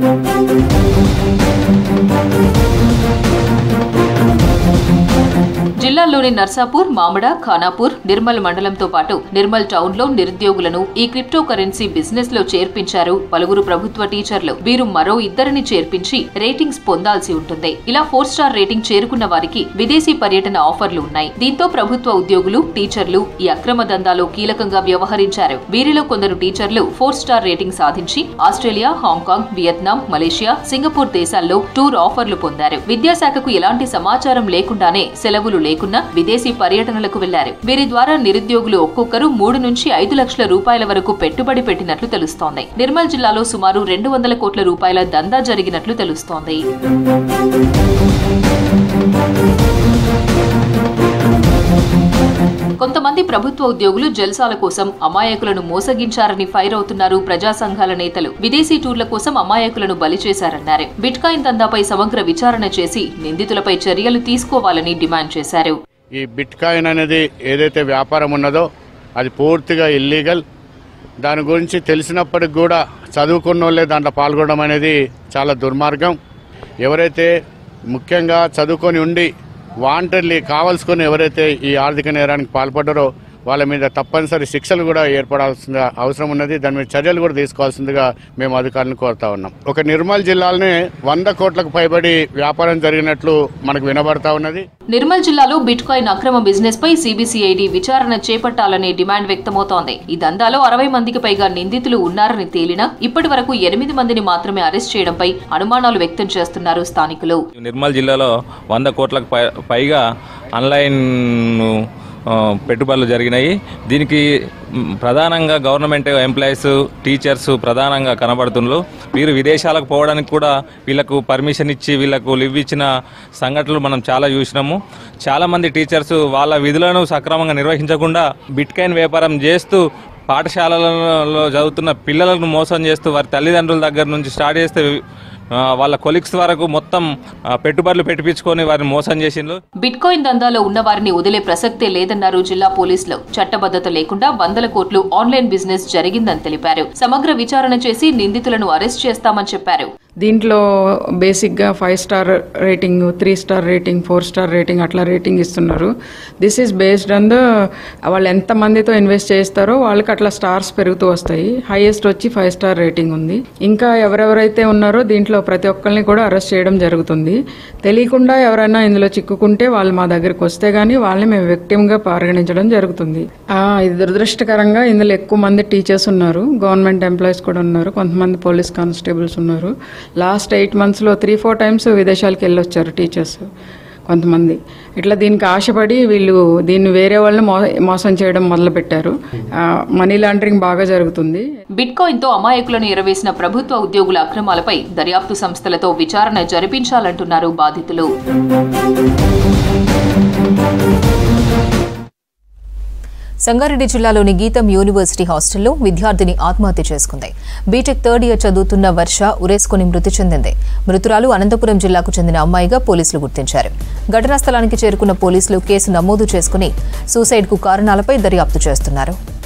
జిల్లాల్లోని నర్సాపూర్ మామడ ఖానాపూర్ నిర్మల్ మండలంతో పాటు నిర్మల్ టౌన్ లో నిరుద్యోగులను ఈ క్రిప్టో కరెన్సీ బిజినెస్ లో చేర్పించారు పలువురు ప్రభుత్వ టీచర్లు వీరు మరో ఇద్దరిని చేర్పించి రేటింగ్స్ పొందాల్సి ఉంటుంది ఇలా ఫోర్ స్టార్ రేటింగ్ చేరుకున్న వారికి విదేశీ పర్యటన ఆఫర్లు ఉన్నాయి దీంతో ప్రభుత్వ ఉద్యోగులు టీచర్లు ఈ అక్రమ దందాలో కీలకంగా వ్యవహరించారు వీరిలో కొందరు టీచర్లు ఫోర్ స్టార్ రేటింగ్ సాధించి Australia Hong Kong Vietnam Malaysia Singapore దేశాల్లో టూర్ ఆఫర్లు పొందారు విద్యాశాఖకు ఎలాంటి సమాచారం లేకుండానే సెలవులు లేకున్నా విదేశీ పర్యటనలకు వెళ్లారు వీరి ద్వారా నిరుద్యోగులు ఒక్కొక్కరు మూడు నుంచి ఐదు లక్షల రూపాయల వరకు పెట్టుబడి పెట్టినట్లు తెలుస్తోంది నిర్మల్ జిల్లాలో సుమారు రెండు వందల కోట్ల రూపాయల దందా జరిగినట్లు తెలుస్తోంది కొంతమంది ప్రభుత్వ ఉద్యోగులు జల్సాల కోసం అమాయకులను మోసగించారని ఫైర్ అవుతున్నారు ప్రజా సంఘాల నేతలు విదేశీ టూర్ల కోసం అమాయకులను బలి చేశారన్నారు బిట్కాయిన్ దందాపై సమగ్ర విచారణ చేసి నిందితులపై చర్యలు తీసుకోవాలని డిమాండ్ చేశారు ఈ బిట్ కాయిన్ అనేది ఏదైతే వ్యాపారం ఉన్నదో అది పూర్తిగా ఇల్లీగల్ దాని గురించి తెలిసినప్పటికి కూడా చదువుకున్న వాళ్ళే దాంట్లో పాల్గొనడం అనేది చాలా దుర్మార్గం ఎవరైతే ముఖ్యంగా చదువుకొని ఉండి వాంటెడ్లీ కావాల్సుకొని ఎవరైతే ఈ ఆర్థిక నేరానికి పాల్పడ్డారో వాళ్ళ మీద తప్పనిసరి శిక్షలు కూడా ఏర్పడాల్సిన అవసరం ఉన్నది దాని మీద చర్యలు కూడా తీసుకోవాల్సిందిగా మేము అధికారులను కోరుతా ఉన్నాం ఒక నిర్మల్ జిల్లాలోనే వంద కోట్లకు పైబడి వ్యాపారం జరిగినట్లు మనకు వినబడతా ఉన్నది నిర్మల్ జిల్లాలో బిట్కాయిన్ అక్రమ బిజినెస్ పై సిబిసిఐడి విచారణ చేపట్టాలనే డిమాండ్ వ్యక్తమవుతోంది ఈ దందాలో అరవై మందికి పైగా నిందితులు ఉన్నారని తేలినా ఇప్పటి వరకు ఎనిమిది మందిని మాత్రమే అరెస్ట్ చేయడంపై అనుమానాలు వ్యక్తం చేస్తున్నారు స్థానికులు నిర్మల్ జిల్లాలో వంద కోట్లకు పై పైగా ఆన్లైన్ ఆ, పెట్టుబడులు జరిగినాయి దీనికి మ్, ప్రధానంగా గవర్నమెంట్ ఎంప్లాయీస్ టీచర్స్ ప్రధానంగా కనబడుతున్నారు వీరు విదేశాలకు పోవడానికి కూడా వీళ్ళకు పర్మిషన్ ఇచ్చి వీళ్ళకు లివ్ ఇచ్చిన సంఘటనలు మనం చాలా చూసినాము చాలామంది టీచర్స్ వాళ్ళ విధులను సక్రమంగా నిర్వహించకుండా బిట్కాయిన్ వ్యాపారం చేస్తూ పాఠశాలలలో చదువుతున్న పిల్లలను మోసం చేస్తూ వారి తల్లిదండ్రుల దగ్గర నుంచి స్టార్ట్ చేస్తే ఆ, వాళ్ళ కొలిక్స్ వరకు మొత్తం ఆ, పెట్టుబడులు పెట్టించుకొని వారిని మోసం చేసిండ్రు బిట్కాయిన్ దందాలో ఉన్న వారిని వదిలే ప్రసక్తే లేదన్నారు జిల్లా పోలీసులు చట్టబద్ధత లేకుండా వందల కోట్లు ఆన్లైన్ బిజినెస్ జరిగిందని తెలిపారు సమగ్ర విచారణ చేసి నిందితులను అరెస్ట్ చేస్తామని చెప్పారు దీంట్లో బేసిక్గా five star rating three star rating four star rating అట్లా రేటింగ్ ఇస్తున్నారు this is based on the వాళ్ళు ఎంత మందితో ఇన్వెస్ట్ చేస్తారో వాళ్ళకి అట్లా స్టార్స్ పెరుగుతూ వస్తాయి హైయెస్ట్ వచ్చి ఫైవ్ స్టార్ రేటింగ్ ఉంది ఇంకా ఎవరెవరైతే ఉన్నారో దీంట్లో ప్రతి ఒక్కరిని కూడా అరెస్ట్ చేయడం జరుగుతుంది తెలియకుండా ఎవరైనా ఇందులో చిక్కుకుంటే వాళ్ళు మా దగ్గరికి వస్తే గానీ వాళ్ళని మేము వ్యక్తిగా పరిగణించడం జరుగుతుంది ఆ, ఇది దురదృష్టకరంగా ఇందులో ఎక్కువ మంది టీచర్స్ ఉన్నారు గవర్నమెంట్ ఎంప్లాయీస్ కూడా ఉన్నారు కొంతమంది పోలీస్ కానిస్టేబుల్స్ ఉన్నారు లాస్ట్ ఎయిట్ మంత్స్లో త్రీ ఫోర్ టైమ్స్ విదేశాలకు వెళ్ళొచ్చారు టీచర్స్ కొంతమంది ఇట్లా దీనికి ఆశపడి వీళ్ళు దీన్ని వేరే వాళ్ళని మో మోసం చేయడం మొదలుపెట్టారు ఆ, మనీ లాండరింగ్ బాగా జరుగుతుంది బిట్కాయిన్ తో అమాయకులను ఎరవేసిన ప్రభుత్వ ఉద్యోగుల అక్రమాలపై దర్యాప్తు సంస్థలతో విచారణ జరిపించాలంటున్నారు బాధితులు సంగారెడ్డి జిల్లాలోని గీతం యూనివర్సిటీ హాస్టల్లో విద్యార్థిని ఆత్మహత్య చేసుకుంది బీటెక్ థర్డ్ ఇయర్ చదువుతున్న వర్ష ఉరేసుకుని మృతి చెందింది మృతురాలు అనంతపురం జిల్లాకు చెందిన అమ్మాయిగా పోలీసులు గుర్తించారు ఘటనా స్థలానికి చేరుకున్న పోలీసులు కేసు నమోదు చేసుకుని సూసైడ్కు కారణాలపై దర్యాప్తు చేస్తున్నారు